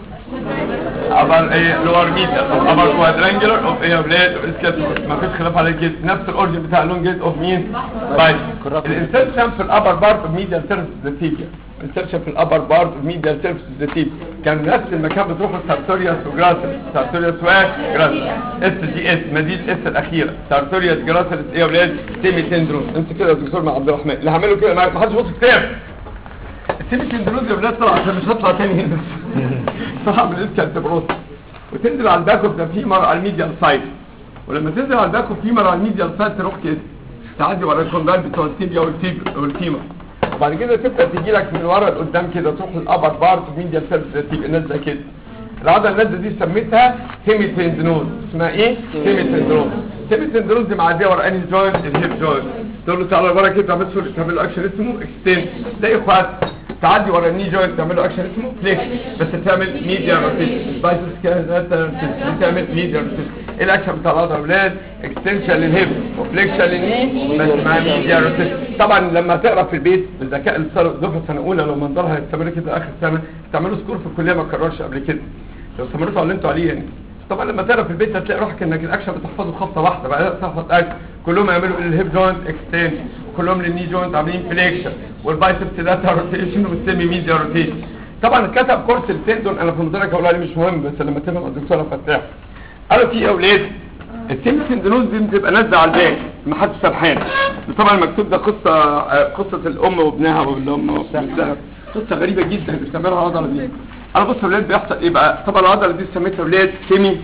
ابر ايه لور ميتا ابر كوادرانجلر اوف ايه بلاد اسكت ما فيش خلاف على كده نفس الاورجن بتاع اللون جيت اوف مين بايت الانسرشن في الابر بارت اوف ميديال سيرفيس ذا تيبيا الانسرشن في الابر بارت اوف ميديال سيرفيس ذا تيبيا كان نفس المكان بتروح السارتوريوس وجراسل سارتوريوس وجراسل اس جي اس مدينه اس الاخيره سارتوريوس جراسل ايه بلاد سيمي تندروس انت كده يا دكتور مع عبد الرحمن اللي هعمله كده معاك ما حدش يبص كتاب السيمي تندروز يا ولاد طلع عشان مش هطلع تاني هنا طلع من الاسكال تبروس وتنزل على الباك اوف ذا فيمر على الميديال سايد ولما تنزل على الباك اوف فيمر على الميديال سايد تروح كده تعدي ورا الكوندال بتوع التيبيا والفيب- والفيمر وبعد كده تبدا تيجي لك من ورا لقدام كده تروح للابر بارت ميديال سيرفيس تبقى نازله كده العضله النازله دي سميتها سيمي تندنوز اسمها ايه سيمي تندنوز سيمي تندنوز دي معديه ورا انهي جوينت الهيب جوينت تقول له تعالى ورا كده تعمل له تعمل له اكشن اسمه اكستند ده اخوات تعدي ورا الني جوينت تعمل له اكشن اسمه فليكس بس تعمل ميديا روتيشن بايسس كده تعمل ميديا روتيشن ايه الاكشن بتاع العضله اولاد اكستنشن للهيب وفليكشن للني بس مع ميديا روتيشن طبعا لما تقرا في البيت بالذكاء الصار دفعه سنه اولى لو منظرها هيستمر كده اخر سنه تعملوا سكور في الكليه ما اتكررش قبل كده لو استمرتوا على اللي انتوا عليه يعني طبعا لما تقرا في البيت هتلاقي روحك انك الاكشن بتحفظه خطه واحده بعدها تحفظ اكشن كلهم يعملوا الهيب جوينت اكستنشن كلهم للني جوينت عاملين فليكشن والبايسبس داتا روتيشن والسيمي ميديا روتيشن طبعا كتب كورس التندون انا في مدرك اقول عليه مش مهم بس لما تفهم الدكتوره فتاح قالوا في اولاد السيمي تندونوز دي بتبقى نازله على الباك ما حدش سرحان طبعا المكتوب ده قصه آه، قصه الام وابنها والام وابنها قصه غريبه جدا اللي بتعملها العضله دي انا بص يا ولاد بيحصل ايه بقى طبعا العضله دي سميتها ولاد سيمي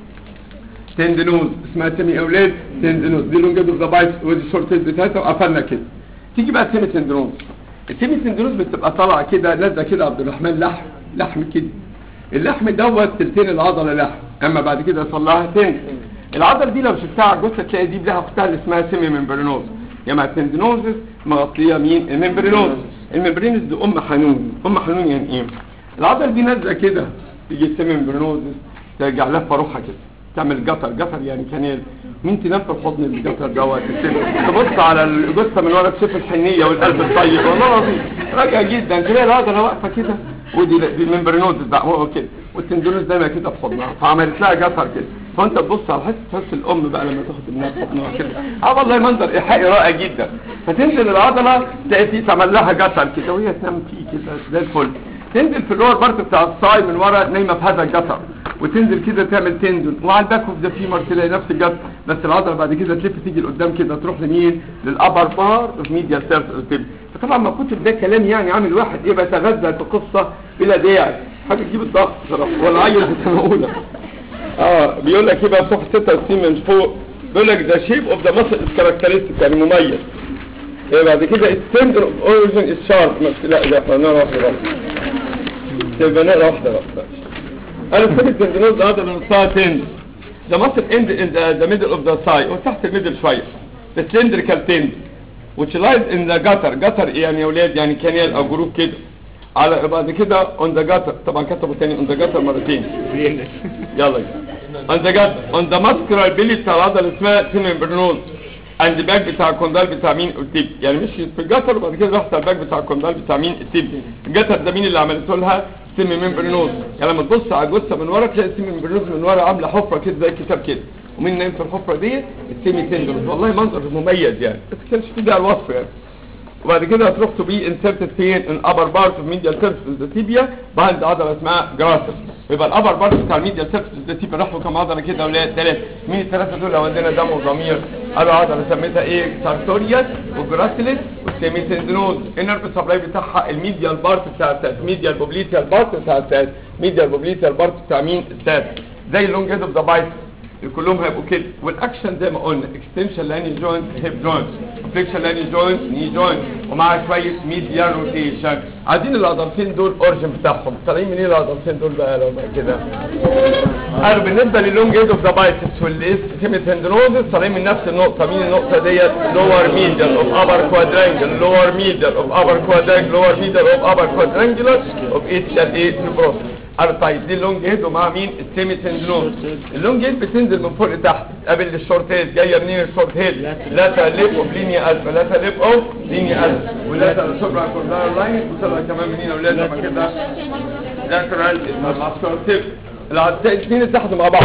تندنوز اسمها سيمي اولاد تندنوز دي لونجيد اوف ذا بايت ودي الشورت هيد بتاعتها وقفلنا كده تيجي بقى سيمي تندنوز السيمي تندنوز بتبقى طالعه كده نازله كده يا عبد الرحمن لحم لحم كده اللحم دوت تلتين العضله لحم اما بعد كده يصل لها تاني العضله دي لو شفتها على الجثه تلاقي دي لها اختها اللي اسمها سيمي ممبرينوز يا مع التندنوزس مغطيه مين الممبرينوز الممبرينوز دي ام حنون ام حنون يعني ايه العضله دي نازله كده تيجي السيمي ممبرينوزس ترجع لها روحها كده تعمل جتر جتر يعني كانال مين تنام في الحضن الجتر دوت تبص على الجثه من ورا تشوف الحنيه والقلب الطيب والله العظيم راجع جدا تلاقي العضله واقفه كده ودي دي ممبرينوزس بقى هو كده والتندونوس دايما كده في حضنها فعملت لها جتر كده فانت تبص على حته تحس الام بقى لما تاخد ابنها في حضنها كده اه والله منظر ايحائي رائع جدا فتنزل العضله تلاقي فيه تعمل لها جتر كده وهي تنام فيه كده زي الفل تنزل في اللور بارت بتاع الصاي من ورا نايمه في هذا الجسر وتنزل كده تعمل تندون وعلى الباك اوف ذا فيمر تلاقي نفس الجسر بس العضله بعد كده تلف تيجي لقدام كده تروح لمين للابر بار اوف ميديا سيرفيس فطبعا ما كنت ده كلام يعني عامل واحد ايه بيتغذى في قصه بلا داعي حاجه تجيب الضغط صراحه ولا عيل في سنه اولى اه بيقول لك ايه بقى في صفحه 66 من فوق بيقول لك ذا شيب اوف ذا ماسل كاركترستيك يعني مميز إيه بعد كده السندر اوف اوريجن از شارب لا لا احنا نقرا واحده بقى تبقى نقرا واحده بقى انا فكرت التندنوز ده هذا نصها تند ذا ماسل اند ان ذا ميدل اوف ذا ساي وتحت الميدل شويه the cylindrical tend which lies in the gutter gutter يعني يا اولاد يعني كانال او جروب كده على بعد كده on the gutter طبعا كتبوا تاني on the gutter مرتين يلا on the gutter on the muscular belly بتاع العضله اسمها سيمبرنوز عند الباك بتاع الكوندال بتاع مين التيب يعني مش في الجتر وبعد كده رحت على الباك بتاع الكوندال بتاع مين التيب الجتر ده مين اللي عملته لها سيمي ممبرنوز يعني لما تبص على الجثه من ورا تلاقي السيمي ممبرنوز من ورا عامله حفره كده زي الكتاب كده ومين نايم في الحفره دي السيمي تندرز والله منظر مميز يعني بس كانش في ده الوصف يعني وبعد كده هتروح تو بي انسرتد فين ان ابر بارت اوف ميديال سيرفيس ذا تيبيا بعد عضله اسمها جراسس يبقى الابر بارت بتاع الميديال سيرفيس ذا تيبيا راحوا كام عضله كده يا اولاد ثلاثه مين الثلاثه دول لو عندنا دم وضمير قالوا عضله سميتها ايه سارتوريوس وجراسيلس والسيمي تندنوز النيرف سبلاي بتاعها الميديال بارت بتاع السات ميديال بوبليتيال بارت بتاع السات ميديال بوبليتيال بارت بتاع مين السات زي اللونج هيد اوف ذا بايسب كلهم هيبقوا كده والاكشن زي ما قلنا اكستنشن لاني جوينت هيب جوينت فليكشن لاني جوينت ني جوينت ومع شويه ميديال روتيشن عايزين العضلتين دول اورجن بتاعهم طالعين منين العضلتين دول بقى لو بقى كده قالوا بالنسبه للونج هيد اوف ذا بايسبس والسيمي تندنوزس طالعين من نفس النقطه مين النقطه ديت لور ميديال اوف ابر كوادرانجل لور ميديال اوف ابر كوادرانجل لور ميديال اوف ابر كوادرانجلر اوف اتش ات ايه نبروس قال طيب دي اللونج هيد ومع مين السيمي تندنوز اللونج هيد بتنزل من فوق لتحت قبل الشورت هيد جايه منين الشورت هيد لا تلف اوف لينيا الفا لا تلف اوف لينيا الفا ولا سوبرا كوردار لاين وصلها كمان منين يا اولاد لما كده لاترال ماسكولار تيب الاثنين اتحدوا مع بعض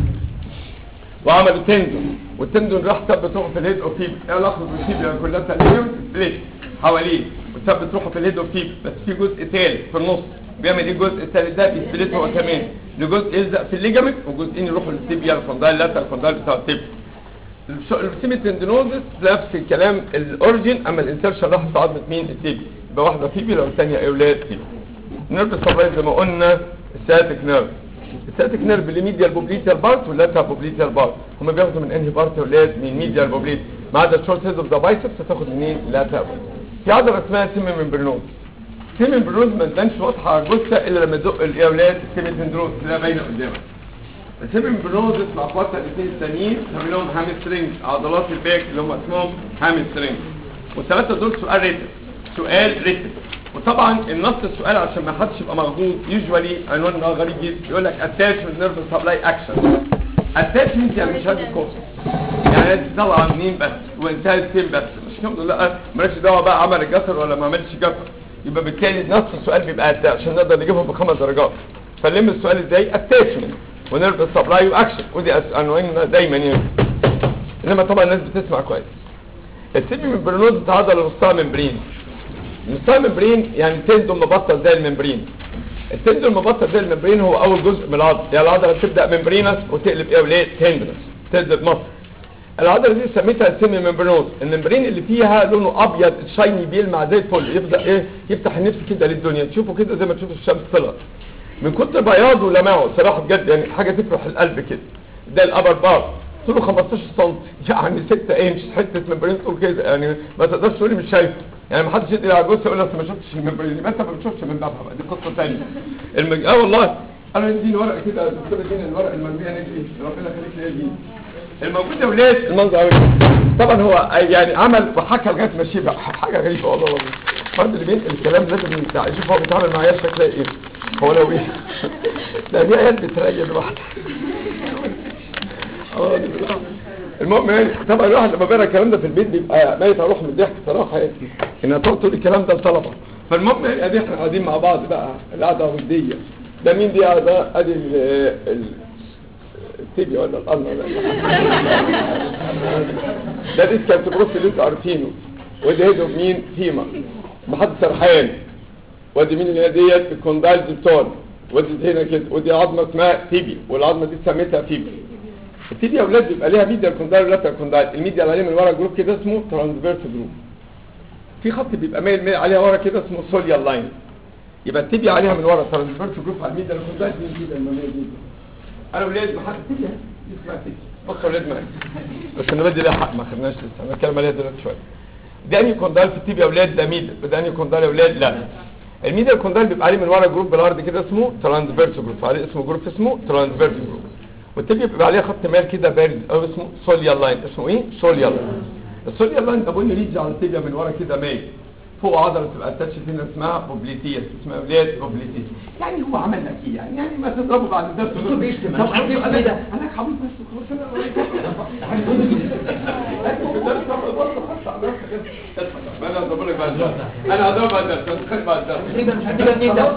وعملوا تندون والتندون راح ثبت روحه في الهيد اوف تيب ايه علاقه بالتيب يعني كلها تقريبا سبليت حواليه وثبت روحه في الهيد اوف تيب بس في جزء ثالث في النص بيعمل ايه الجزء الثالث ده بيسبلت هو كمان لجزء يلزق في الليجامنت وجزئين يروحوا للتيبيا الفندال اللاتر الفندال بتاع التيب السيمي تندينوزس نفس الكلام الاوريجين اما الانسرشن راح في عظمه مين التيبيا يبقى واحده فيبيلا والثانيه اولاد فيبيلا نيرف سبلاي زي ما قلنا الساتيك نيرف الساتيك نيرف اللي ميديال بوبليتيال بارت واللاتر بوبليتيال بارت هم بياخدوا من انهي بارت يا اولاد من ميديال بوبليت ما عدا الشورت هيد اوف ذا بايسبس هتاخد منين لاتر في عضله اسمها سيمي ممبرنوز سيمي بروز ما تبانش واضحه على الجثه الا لما تزق الاولاد السيمي تندروز تلاقيها باينه قدامك السيمي بروز مع اخواتها الاثنين التانيين سمي لهم هامسترينج عضلات الباك اللي هم اسمهم هامسترينج والثلاثه دول سؤال ريتم سؤال ريتم وطبعا النص السؤال عشان ما حدش يبقى مخضوض يوجوالي عنوان غريب جدا يقول لك اتاشمنت نيرف سبلاي اكشن اتاشمنت يعني مش هذا الكورس يعني انت طالعه منين بس وانتهت فين بس مش الحمد لله مالكش دعوه بقى عمل الجسر ولا ما عملش جسر يبقى بالتالي نص السؤال بيبقى قد عشان نقدر نجيبه بخمس درجات فنلم السؤال ازاي اتاشمنت ونرفع سبلاي واكشن ودي عنواننا دايما يعني انما طبعا الناس بتسمع كويس السيمي ممبرينوز ده عضله نصها ممبرين نصها ممبرين يعني تندو مبطل زي الممبرين التندو المبطل زي الممبرين هو اول جزء من العضله يعني العضله بتبدا ممبرينس وتقلب ايه وليه تندنس تقلب مصر العضله دي سميتها السيمي ممبرينوز الممبرين اللي فيها لونه ابيض شايني بيلمع زي الفل يبدا ايه يفتح النفس كده للدنيا تشوفه كده زي ما تشوف الشمس طلعت من كتر بياضه ولمعه صراحه بجد يعني حاجه تفرح القلب كده ده الابر بار طوله 15 سم يعني 6 انش حته ممبرين طول كده يعني ما تقدرش تقولي مش شايفه يعني ما حدش يدري على جثه يقول لك ما شفتش الممبرين يبقى انت ما بتشوفش من بابها بقى دي قصه ثانيه المج... اه والله انا اديني ورقه كده يا دكتور اديني الورقه المرميه نجري ربنا يخليك ليا دي الموجود يا ولاد المنظر عامل كده. طبعا هو يعني عمل وحكى لغايه ما شبع حاجه غريبه والله والله الفرد اللي بينقل الكلام لازم يتع- يشوف هو بيتعامل مع عيال شكلها ايه هو لو ايه لا دي عيال بتريل لوحدها آه، دي بالله. المهم يعني طبعا الواحد لما بيقرا الكلام ده في البيت بيبقى ميت اروح من الضحك صراحه يعني انها تقعد تقول الكلام ده لطلبه فالمهم يعني ادي احنا قاعدين مع بعض بقى القعده وديه ده مين دي قاعده ادي ال ال التيبي ولا القلم ولا ده الاسكال بروس اللي انتوا عارفينه ودي هيدو مين فيما محد سرحان ودي مين اللي هي ديت الكوندايل ديبتون ودي هنا كده ودي عظمه اسمها تيبي والعظمه دي سميتها فيبي التيبي يا اولاد بيبقى ليها ميديا كوندايل ولا كوندايل الميديا اللي عليه من ورا جروب كده اسمه ترانسفيرس جروب في خط بيبقى مايل مايل عليها ورا كده اسمه سوليال لاين يبقى التيبي عليها من ورا ترانسفيرس جروب على الميديا الكوندايل دي الميديا الماميه دي انا ولاد محد تيجي دي اسمها تيجي بص يا ولاد معايا بس انا بدي لها حق ما خدناش لسه انا بتكلم عليها دلوقتي شويه ده انهي كوندايل في التيبي يا ولاد ده ميديا ده انهي كوندايل يا ولاد لا الميديا كوندايل بيبقى عليه من ورا جروب بالارض كده اسمه ترانسفيرس جروب عليه اسمه جروب اسمه ترانسفيرس جروب والتيبي بيبقى عليها خط مال كده بارز او اسمه سوليال لاين اسمه ايه سوليال لاين السوليال لاين ده بني ريج على التيبيا من ورا كده مايل فوق عضله تبقى اتاتش هنا اسمها بوبليتيس اسمها اولاد بوبليتيس يعني هو عمل لك ايه يعني يعني ما تضربه بعد الدرس دكتور بيشتم، طب مش عارف انا ايه ده. انا حبيب بس وخلاص انا انا هضرب لك بعد الدرس انا هضرب بعد الدرس انا هتخانق بعد الدرس ايه ده مش عارف منين ده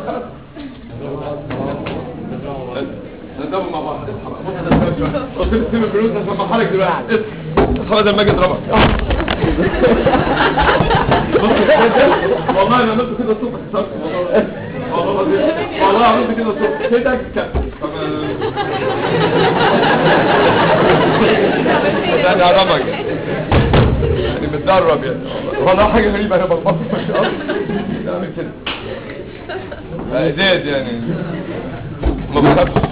نضربه مع بعض قلت له سيب الفلوس عشان بحرك دلوقتي اصحى بدل ما اجي اضربك بص والله انا عملت كده الصبح كسرت والله والله والله عملت كده الصبح كده كسرت ده انا هرمك يعني متدرب يعني والله حاجه غريبه انا بلبطه ما شاء الله بعمل كده فإزاز يعني ما بخافش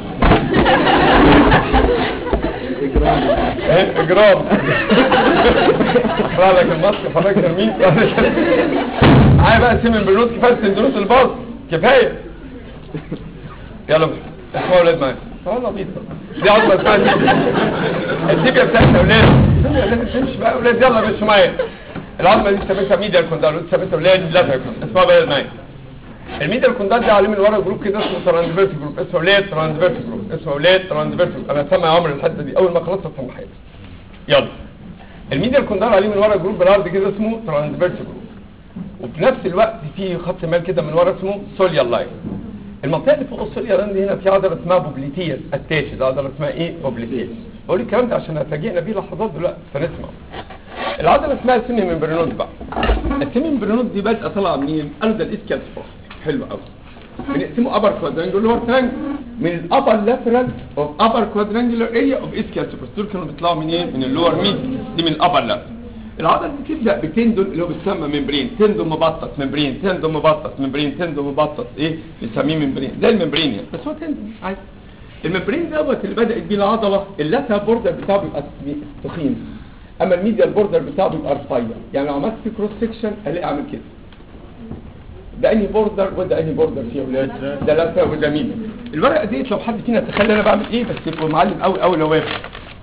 ايه اجرام اقرا لك المصري حضرتك ترمين معايا بقى سيمن بنوت كفايه سندروس الباص كفايه يلا بس اسمعوا اولاد معايا سؤال لطيف دي عظمه اسمها تيبيا التيبيا بتاعت اولاد يا اولاد تمشي بقى اولاد يلا مشوا معايا العظمه دي سميتها ميديا الكوندال ودي سميتها اولاد لا تكون اسمعوا بقى معايا الميديا الكوندال ده عليه من ورا جروب كده اسمه ترانسفيرس جروب اسمه اولاد ترانسفيرس جروب اسمه اولاد ترانسفيرس جروب انا سامع عمر الحته دي اول ما خلصت هسمع حاجه يلا الميديا الكوندال عليه من ورا جروب بالارض كده اسمه ترانسفيرس جروب وفي نفس الوقت في خط مال كده من ورا اسمه سوليال لاين المنطقه اللي فوق السوليال لاين دي هنا في عضله اسمها بوبليتيس اتاشد عضله اسمها ايه بوبليتيس بقول الكلام ده عشان هفاجئنا بيه لحظات دلوقتي فنسمع العضله اسمها السيمي ممبرينوز بقى السيمي ممبرينوز دي بدأ طالعه منين قالوا ده الاسكال فوس حلو قوي بنقسمه ابر كوادرانجولار تانج من الابر لاترال اوف ابر كوادرانجولار اريا اوف اسكال سوبر دول كانوا بيطلعوا منين من اللور ميد دي من الابر لاترال العضله دي تبدا بتندون اللي هو بيسمى ممبرين تندون مبطط ممبرين تندون مبطط ممبرين تندون مبطط ايه بنسميه ممبرين زي الممبرين يعني بس هو تندون عادي الممبرين دوت اللي بدات بيه العضله اللاتها بوردر بتاعه بيبقى تخين اما الميديال بوردر بتاعه بيبقى رفيع يعني لو عملت فيه كروس سكشن الاقي عامل كده ده انهي بوردر وده انهي بوردر فيه يا ولاد ده لاتها وده ميديا الورقه ديت لو حد فينا تخيل انا بعمل ايه بس يبقى معلم قوي قوي لو واقف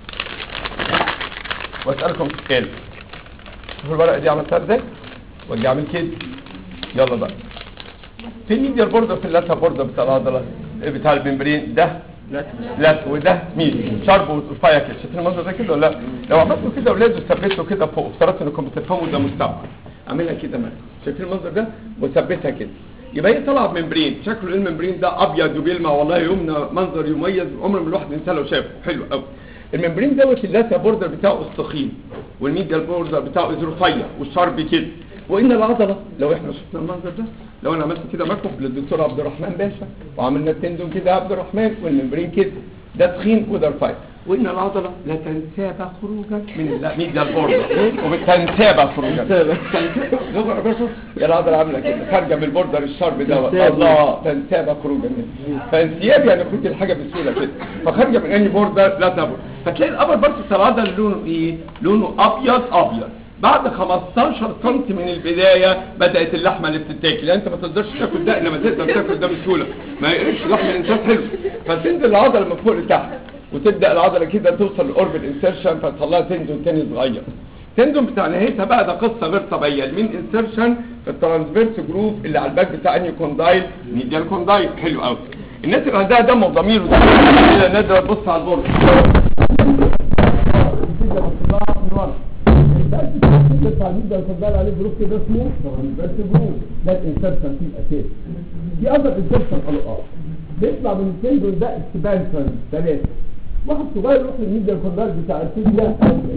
واسالكم سؤال شوفوا الورقه دي عملتها ازاي واجي اعمل كده يلا بقى في الميديال بوردر في اللاتها بوردر بتاع العضله بتاع الممبرين ده لا وده مين شارب ورفيع كده شايفين المنظر ده كده ولا لا لو عملته كده اولاد وثبته كده فوق افترضت انكم بتفهموا ده مستبعد اعملها كده مثلا شايفين المنظر ده وثبتها كده يبقى هي طالعه بممبرين شكله الممبرين ده ابيض وبيلمع والله يومنا منظر يميز عمر ما الواحد ينساه لو شافه حلو قوي الممبرين دوت اللاتها بوردر بتاعه استخيم والميديال بوردر بتاعه رفيع والشارب كده وان العضله لو احنا شفنا المنظر ده لو انا عملت كده مكف للدكتور عبد الرحمن باشا وعملنا التندون كده يا عبد الرحمن والممبرين كده ده تخين وده رفيع وان العضله لا تنساب خروجا من الميديال بوردر وبتنساب خروجا تنساب يا العضله عامله كده خارجه من البوردر الشارب دوت الله تنساب خروجا منه فانسياب يعني خد الحاجه بسهوله كده فخارجه من انهي بوردر لا تبر فتلاقي الابر بارت بتاع العضله لونه ايه لونه ابيض ابيض بعد 15 سم من البداية بدأت اللحمة اللي بتتاكل يعني انت ما تقدرش تاكل ده انما تقدر تاكل ده بسهولة ما يقرفش لحم الانسان حلو فتنزل العضلة من فوق لتحت وتبدأ العضلة كده توصل لأوربت انسرشن فتطلعها تندون تاني صغير تندون بتاع نهايتها بقى ده قصة غير طبيعية المين انسرشن في الترانسفيرس جروب اللي على الباك بتاع انهي كوندايل ميديال كوندايل حلو قوي الناس اللي عندها دم وضمير وده نادر تبص على البورد بتاع الميديا الكوندايل عليه جروب كده اسمه ترانسفيرس جروب ده الانسرشن فيه الاساس في اذر انسرشن قالوا اه بيطلع من التندون ده اكسبانشن ثلاثه واحد صغير يروح للميديا الكوندايل بتاع التيبيا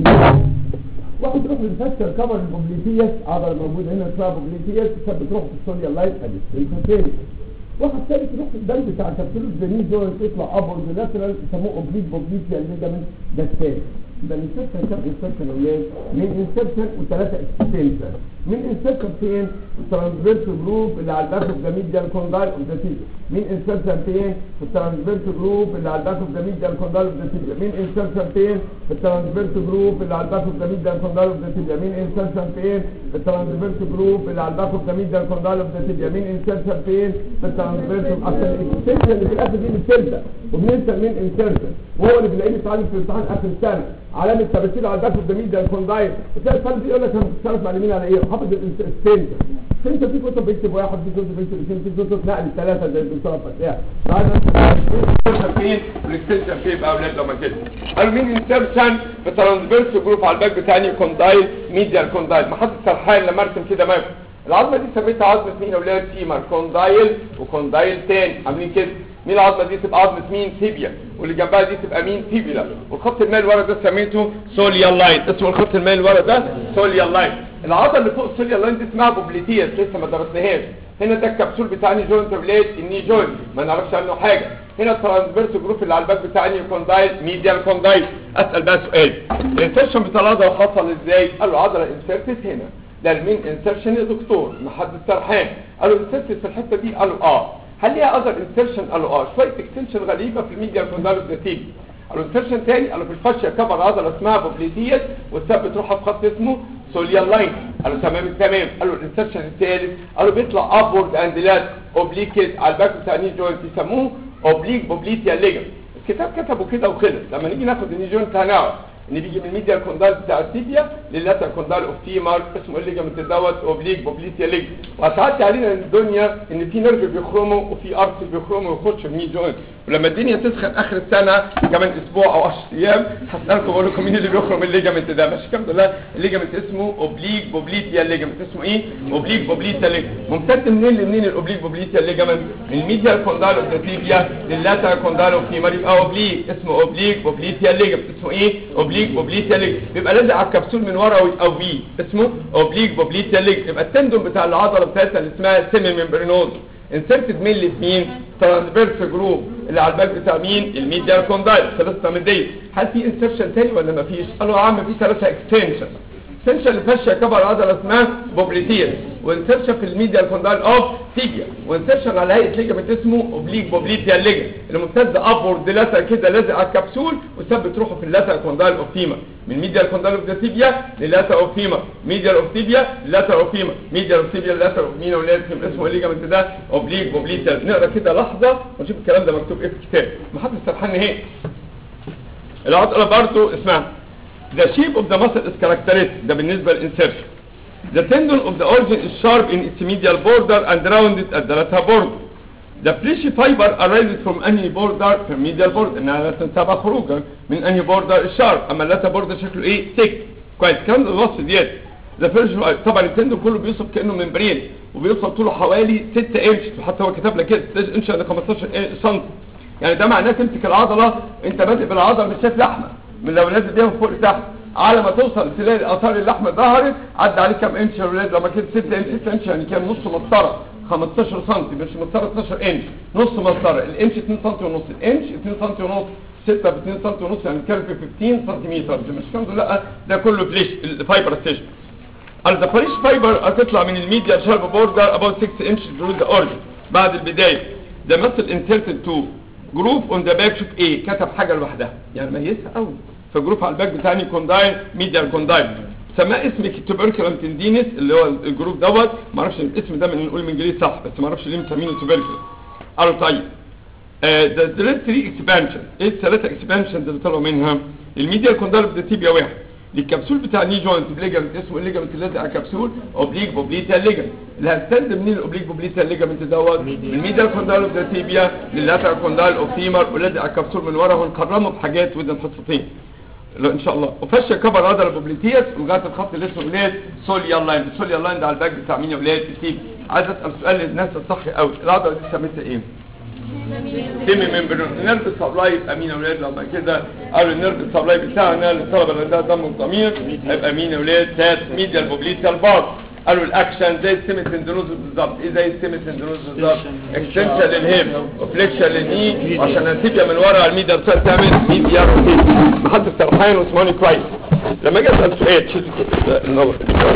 واحد يروح للفاكتور كفر البوبليتيس عضله موجوده هنا اسمها بوبليتيس كانت بتروح في السوليا لايت ادي واحد ثالث يروح الدم بتاع كابسول الجنين جوه يطلع ابورد لاترال يسموه اوبليك بوبليتيا ليجامنت ده الثالث يبقى الانسبشن كام انسبشن يا ولاد؟ من انسبشن وثلاثه اكستنشن من انسبشن فين؟ الترانسفيرس جروب اللي على الباك اوف ذا ميديال كوندايل اوف ذا تيبيا من انسبشن فين؟ في الترانسفيرس جروب اللي على الباك اوف ذا ميديال كوندايل اوف ذا تيبيا من انسبشن فين؟ في الترانسفيرس جروب اللي على الباك اوف ذا ميديال كوندايل اوف ذا تيبيا من انسبشن فين؟ في الترانسفيرس جروب اللي على الباك اوف ذا ميديال كوندايل اوف ذا تيبيا من انسبشن فين؟ في الترانسفيرس اصل الاكستنشن اللي في الاخر دي بتبدا وبننسى من انسرشن وهو اللي بنلاقيه بيتعلم في امتحان اخر السنه علامه تباشير على الباك اوف ذا ميديا الكوندايل وتلاقي الطالب يقول لك انا بتشتغل مع اليمين على ايه؟ حافظ السنتر السنتر في كتب بيكتب واحد في كتب بيكتب اثنين في كتب نقل ثلاثه زي الدكتور فتاح بعد ما فين والاكستنشن فين بقى اولاد لما كده قالوا مين انسرشن في ترانسفيرس جروب على الباك بتاعي كوندايل ميديا الكوندايل ما حد سرحان لما ارسم كده مايكرو العظمه دي سميتها عظمه مين يا اولاد فيمر كوندايل وكوندايل تاني عاملين كده مين العظمه دي تبقى عظمه مين تيبيا واللي جنبها دي تبقى مين تيبيلا والخط المائل ورا ده سميته سوليال لاين اسمه الخط المائل ورا ده سوليال لاين العضله اللي فوق السوليال لاين دي اسمها بوبليتيس لسه ما درسناهاش هنا ده الكبسول بتاع ني جوينت بليد الني جوينت ما نعرفش عنه حاجه هنا الترانسفيرس جروب اللي على الباك بتاع ني كوندايل ميديال كوندايل اسال بقى سؤال الانسرشن بتاع العضله حصل ازاي قال له عضله انسرتت هنا ده المين انسرشن يا دكتور ما حد سرحان قالوا انسرتت في الحته دي قالوا اه هل ليها اذر انسرشن قالوا اه شويه اكستنشن غريبه في الميديا كوندايل نتيجه قالوا انسرشن تاني قالوا في الفاشيا كبر عضله اسمها بوبليتيس والسب بتروح في خط اسمه سوليال لاين قالوا تمام تمام قالوا الانسرشن الثالث قالوا بيطلع ابورد اند لات اوبليكيت على الباك بتاع ني جوينت يسموه اوبليك بوبليتيا ليجن الكتاب كتبه كده وخلص لما نيجي ناخد الني جوينت هنعرف ان بيجي من الميديا كوندال بتاع التيبيا للاتر كوندال اوف تيمار اسمه الليجمنت دوت اوبليك بوبليتيا ليج وهتعدي علينا الدنيا ان في نيرف بيخرمه وفي ارت بيخرمه ويخش في ني جوينت ولما الدنيا تسخن اخر السنه كمان اسبوع او 10 ايام هسالكم اقول لكم مين اللي بيخرم الليجمنت ده مش الحمد لله الليجمنت اسمه اوبليك بوبليتيا ليجمنت اسمه ايه اوبليك بوبليتيا ليج ممتد منين لمنين الاوبليك بوبليتيا ليجمنت من الميديا كوندال اوف التيبيا للاتر كوندال اوف تيمار يبقى اوبليك اسمه اوبليك بوبليتيا ليجمنت اسمه ايه اوبليك بوبليتيا ليج بيبقى لازق على الكبسول من ورا او في اسمه اوبليك بوبليتيا ليج يبقى التندون بتاع العضله بتاعتها اللي اسمها سيمي ممبرينوز انسرتد مين لمين ترانسفيرس جروب اللي على الباك بتاع مين الميديا كوندايل ثلاثه مديه هل في انسرشن تاني ولا ما فيش قالوا يا عم في ثلاثه اكستنشن اكستنشن لفشه كبر عضله اسمها بوبليتير وانسرشن في الميديا كوندايل اوف تيبيا وانسرشن على هيئه ليجمنت اسمه اوبليك بوبليتيا ليجن اللي ممتد ابورد لاتر كده لازق على الكبسول وثبت روحه في اللاتر كوندايل اوف تيما من ميديا كوندايل اوف تيبيا للاتر اوف تيما ميديا اوف تيبيا لاتر اوف تيما ميديا اوف تيبيا لاتر اوف مينا ولاتر اسمه الليجمنت ده اوبليك بوبليتيا نقرا كده لحظه ونشوف الكلام ده مكتوب ايه في الكتاب ما حدش سرحان نهائي العضله برضه اسمها The shape of the muscle is characteristic ده بالنسبة للإنسرشن The tendon of the origin is sharp in its medial border and rounded at the lateral border The fleshy fiber arises from any border from medial border انها لا تنتبه خروجا من any border is sharp اما اللاتر border شكله ايه thick كويس الكلام ده الوصف ديت The fleshy fiber طبعا التندون كله بيوصف كأنه ممبرين وبيوصل طوله حوالي 6 انش وحتى هو كتب لك كده 6 انش يعني 15 سم يعني ده معناه تمسك العضلة انت بادئ بالعضلة مش شايف لحمة من لو نازل بيها من فوق لتحت على ما توصل تلاقي اثار اللحمه ظهرت عدى عليك كام انش يا ولاد لما كنت 6 انش 6 انش يعني كام نص مسطره 15 سم مش مسطره 12 انش نص مسطره الانش 2 سم ونص الانش 2 سم ونص 6 ب 2 سم ونص يعني كام في 15 سنتيمتر مش الكلام ده لا ده كله فليش الفايبر ستيشن الزفاريش فايبر هتطلع من الميديا شارب بوردر about 6 انش through the origin بعد البدايه ده مثل inserted to جروب اون ذا باك شوف ايه كتب حاجه لوحدها يعني ميزها قوي فجروب على الباك بتاعي كوندايل ميديال كوندايل سماه اسم توبركلم تندينس اللي هو الجروب دوت ما اعرفش الاسم ده من نقول من انجليزي صح بس ما اعرفش ليه مسمينه توبركلم قالوا طيب ذا ثلاث 3 اكسبانشن ايه الثلاثه اكسبانشن اللي طلعوا منها الميديال كوندايل ده تيبيا واحد الكبسول بتاع الني جوينت ليجامنت اسمه الليجامنت اللي على الكبسول اوبليك بوبليتا ليجامنت اللي هستند منين الاوبليك بوبليتا ليجامنت دوت من الميديال كوندايل اوف ذا تيبيا لللاتر كوندايل اوف فيمر ولازق على الكبسول من ورا ونكرمه بحاجات ودن حصتين لا ان شاء الله وفشه كبر هذا البوبليتيس ولغايه الخط اللي اسمه ولاد سوليا لاين سوليا لاين ده على الباك بتاع مين يا ولاد كتير عايز اسال سؤال للناس الصحي قوي العضله دي سميتها ايه سيمي ممبرون النيرف سبلاي يبقى مين يا ولاد لما كده قالوا النيرف سبلاي بتاعنا للطلبه اللي عندها دم وضمير هيبقى مين يا ولاد تات ميديال بوبليتيال بارت قالوا الاكشن زي السيمي سندروز بالظبط ايه زي السيمي سندروز بالظبط اكستنشن للهيب وفليكشن للني عشان التيبيا من ورا الميديا بتاعت تعمل ميديا روتيت محدش سرحان واسمعوني كويس لما اجي اسال سؤال شوف كده النور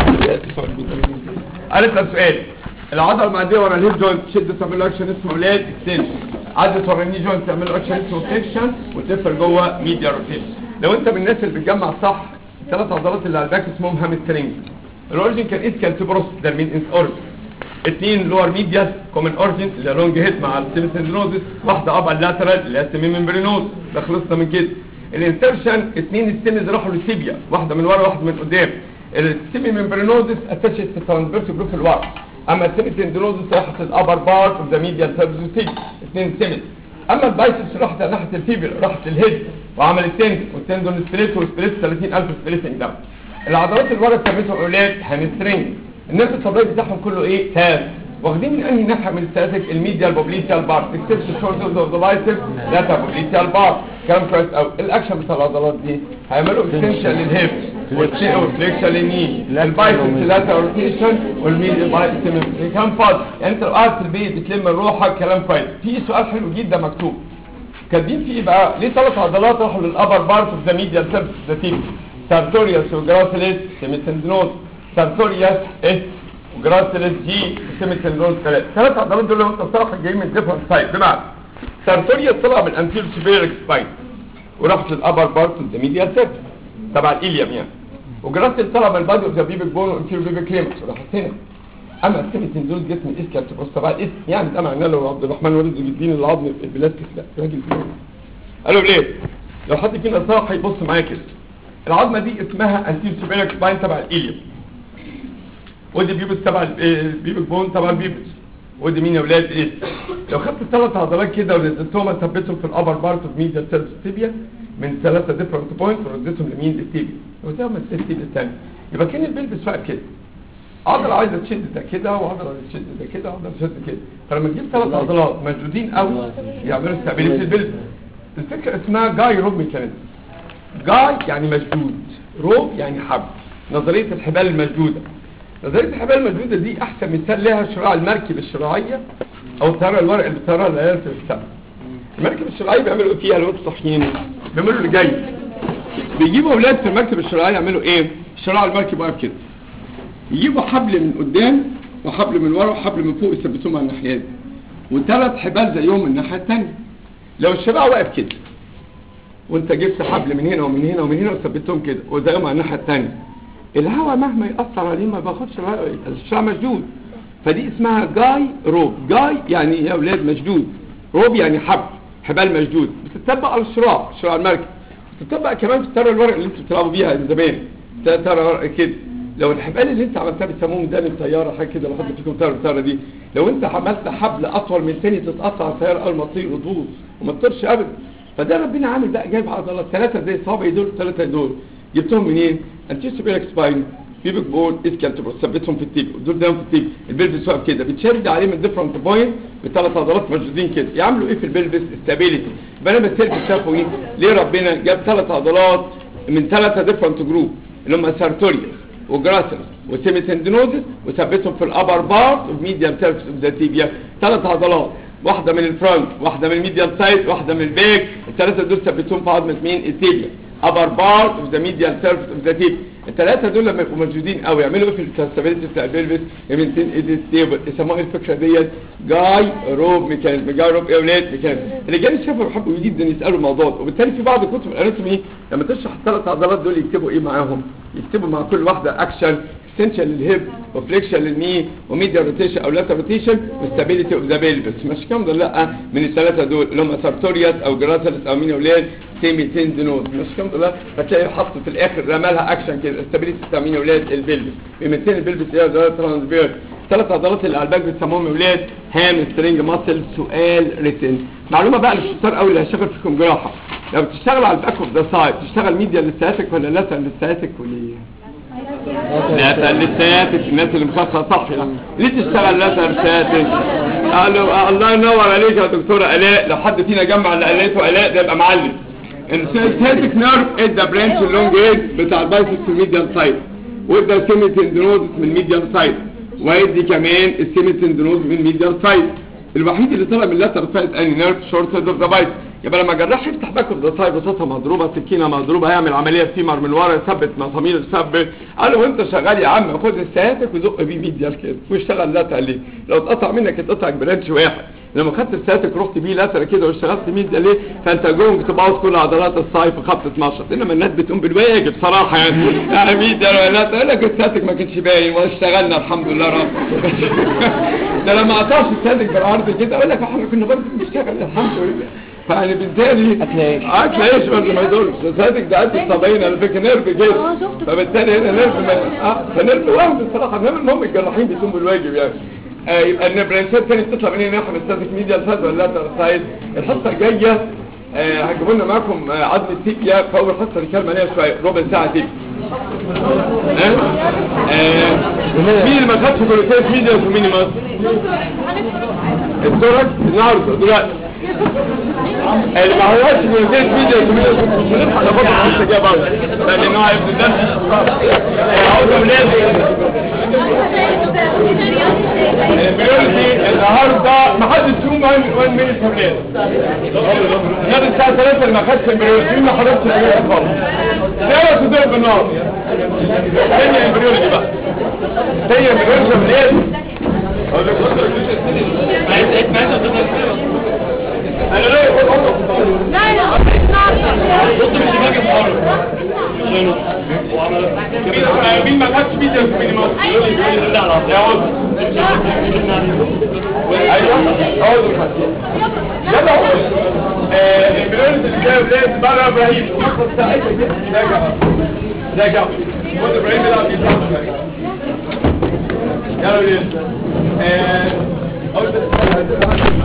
قال اسال سؤال العضله المعديه ورا الهيب جوينت تشد تعمل له اكشن اسمه ولاد اكستنشن عدت ورا الني جوينت تعمل له اكشن اسمه فليكشن وتفر جوه ميديا روتيشن لو انت من الناس اللي بتجمع صح الثلاث عضلات اللي على الباك اسمهم هامسترينج الاورجن كان اسكال تبروس ده من انس اورجن اثنين لور ميدياس كومن اورجن اللي لونج هيد مع السيمسندروزس واحده ابا اللاترال اللي هي السيمي ممبرينوز ده خلصنا من كده الانسرشن اثنين السيمز راحوا للسيبيا واحده من ورا واحده من قدام السيمي ممبرينوزس اتاشت في الترانسفيرس جروب الورا اما السيمسندروزس راحت للابر بارت اوف ذا ميديال سيرفيس اثنين سيمز اما البايسبس راحت ناحيه الفيبر راحت للهيد وعملت تندن والتندون سبليت والسبليت 30000 سبليتنج ده العضلات اللي ورا سميتهم اولاد هامسترينج النفس الصدري بتاعهم كله ايه تاز واخدين من انهي ناحيه من التازك الميديال بوبليتيال بارت اكسبت شورترز اوف ذا بايسبس لاتا بوبليتيال بارت كلام كويس قوي الاكشن بتاع العضلات دي هيعملوا اكستنشن للهيب والفليكشن للني البايسبس لاتا روتيشن والميديال بايسبس كلام فاضي يعني انت لو قاعد في البيت بتلم روحك كلام كويس في سؤال حلو جدا مكتوب كاتبين فيه بقى ليه ثلاث عضلات راحوا للابر بارت اوف ذا ميديال سيرفيس ذا تيب سارتوريوس وجراسيليس سيميسندنوز سارتوريوس اس وجراسيليس جي سيميسندنوز ثلاث ثلاث عضلات دول لو انت بصراحه جايين من ديفرنت سايد بمعنى سارتوريوس طلع من الانتيريور سوبيريور سباين وراحت للابر بارت اوف ذا ميديال سيرفيس تبع الاليوم يعني وجراسيل طلع من البادي اوف ذا بيبك بون وانتيريور بيبك كريمس وراحت هنا اما السيميسندنوز جسم الاسكال تبص تبع الاسم يعني ده معناه لو عبد الرحمن ولد الدين العظم البلاستيك لا راجل قالوا ليه لو حد فينا صاح هيبص معايا كده العظمه دي اسمها انتير سوبيريور سباين تبع الاليوم ودي بيبس تبع البيبك بون تبع البيبس ودي مين يا ولاد ايه لو خدت الثلاث عضلات كده ونزلتهم ثبتهم في الابر بارت اوف ميديال سيرفيس تيبيا من ثلاثه ديفرنت بوينت ورديتهم لمين للتيبيا وزيهم التيبيا الثاني يبقى كان البلبس واقف كده عضله عايزه تشد ده كده وعضله عايزه تشد ده كده وعضله تشد كده فلما تجيب ثلاث عضلات مشدودين قوي يعملوا استابيليتي البلبس الفكره اسمها جاي روب ميكانيزم جاي يعني مشدود روب يعني حبل نظريه الحبال المشدوده نظريه الحبال المشدوده دي احسن مثال لها شراع المركب الشراعيه او الطياره الورق اللي بتطيرها العيال في السماء المركب الشراعيه بيعملوا ايه فيها لو انتوا صاحيين بيعملوا اللي جاي بيجيبوا اولاد في المركب الشراعيه يعملوا ايه شراع المركب واقف كده يجيبوا حبل من قدام وحبل من ورا وحبل من فوق يثبتوهم على الناحيه دي وثلاث حبال زيهم من الناحيه الثانيه لو الشراع واقف كده وانت جبت حبل من هنا ومن هنا ومن هنا وثبتهم كده وزيهم على الناحيه الثانيه الهواء مهما ياثر عليه ما بياخدش الشراع مشدود فدي اسمها جاي روب جاي يعني يا اولاد مشدود روب يعني حبل حبال مشدود بتطبق على الشراع شراع المركب بتطبق كمان في الطياره الورق اللي انتوا بتلعبوا بيها من زمان طياره ورق كده لو الحبال اللي انت عملتها بيسموهم دان الطياره حاجه كده لو حد فيكم طير الطياره دي لو انت عملت حبل اطول من ثاني تتقطع الطياره اول ما تطير وتبوظ وما تطيرش ابدا فده ربنا عامل بقى جايب عضلات ثلاثه زي صابعي دول ثلاثه دول جبتهم منين؟ انتيسوبيرك سباين بيبك بون اسكال تبقى ثبتهم في التيب دول دايما في التيب البلبس واقف كده بتشد عليه من ديفرنت بوينت بثلاث عضلات موجودين كده يعملوا ايه في البلبس استابيليتي يبقى انا بسير شافوا ايه ليه ربنا جاب ثلاث عضلات من ثلاثه ديفرنت جروب اللي هم سارتوريوس وجراسلس وسيميتندينوزس وثبتهم في الابر بارت اوف ميديال سيرفيس اوف ذا تيبيا ثلاث عضلات واحده من الفرونت واحده من الميديال سايد واحده من الباك الثلاثه دول ثبتهم في عظمه مين التيبيا upper part of the medial surface of the tip الثلاثه دول لما يبقوا موجودين قوي يعملوا ايه في الستابيليتي بتاع البلبس يمنتين ايد ستيبل يسموها الفكره ديت جاي روب ميكانيزم جاي روب ايه ولاد ميكانيزم الرجال الشافوا بيحبوا جدا يسالوا الموضوع ده وبالتالي في بعض كتب الاناتومي لما تشرح الثلاث عضلات دول يكتبوا ايه معاهم يكتبوا مع كل واحده اكشن اكستنشن للهيب وفليكشن للني وميديا روتيشن او لاتر روتيشن وستابيليتي اوف ذا بلبس مش كام ده لا من الثلاثه دول اللي هم سارتوريوس او جراسلس او مين اولاد سيمي تندينوز مش كام ده لا فتلاقي حط في الاخر رمالها اكشن كده استابيليتي بتاع مين اولاد البلبس بيمثل البلبس ايه ده ترانسفير ثلاث عضلات اللي على الباك بيسموهم اولاد هام سترينج ماسل سؤال ريتن معلومه بقى للشطار قوي اللي هيشغل فيكم جراحه لو بتشتغل على الباك اوف ذا سايد تشتغل ميديا للسياتيك ولا لاتر للسياتيك وليه؟ لاتر للسياتيك الناس اللي مخصصة صح لا ليه تشتغل لاتر سياتيك؟ قالوا الله ينور عليك يا دكتورة الاء لو حد فينا جمع اللي قالته الاء ده يبقى معلم السياتيك نيرف ادى برانش اللونج ايد بتاع البايسكس في الميديال سايد وادى السيميتندينوزس من الميديال سايد ويدي كمان السيميتندينوز من الميديال سايد الوحيد اللي طلع من اللاتر سايد اني نيرف شورت سايد اوف ذا بايت يبقى لما جراح يفتح باك اوف ذا سايد بساطه مضروبه سكينه مضروبه هيعمل عمليه فيمر من ورا يثبت مسامير يثبت قال له وانت شغال يا عم خد السياتك وزق بيه ميديال كده واشتغل لاتر ليه لو اتقطع منك اتقطع برانش واحد لما خدت السياتك رحت بيه لاتر كده واشتغلت ميديال ليه فانت جوه تبوظ كل عضلات الساي في خط 12 انما الناس بتقوم بالواجب صراحه يعني يعني ميديال ولا لاتر يقول لك السياتك ما كانش باين واشتغلنا الحمد لله رب ده لما قطعش السياتك بالعرض كده اقول لك احنا كنا برضه بنشتغل الحمد لله فيعني بالتالي أكل عيش. اكل عيش برضه ما يدورش السياتك ده قد الصبعين على فكره نيرف اه، جدا شفته. فبالتالي هنا نيرف ما- اه فنيرف واحد بصراحه انما المهم الجراحين بيقوموا بالواجب يعني آه يبقى النبرانشات الثانيه بتطلع منين ناحيه الستاتيك ميديا سايد ولا لاتر سايد الحصه الجايه آه هجيبوا لنا معاكم آه عظم التيبيا في اول حصه نتكلم عليها شويه ربع ساعه تيبيا ها آه مين اللي ما خدش كولوتيس ميديا ومينيماس التورك النهارده دلوقتي اللي ما هوش كولوتيس ميديا ومينيماس مش هنلحق ناخد الحصه الجايه برضه لان هو هيبقى الدرس عاوز البريورتي النهارده ما حدش يقوم 1 مينيت كاملين لغايه الساعه 3 اللي ما خدش البريورتي ما حضرتش البريورتي خالص ده تضرب بالنار تاني البريورتي بقى تاني البريورتي منين اقول لك بص انا لا يقول لا لا بص مش باجي خالص مين- مين ما خدش فيديو في مينيمال يا عضو ايوه عضو خدش يلا هو البرنس اللي جاي ولاد بقى ابراهيم ناخد ساعتها كده راجع راجع خد ابراهيم يلعب فيه ساعه يلا ولاد اول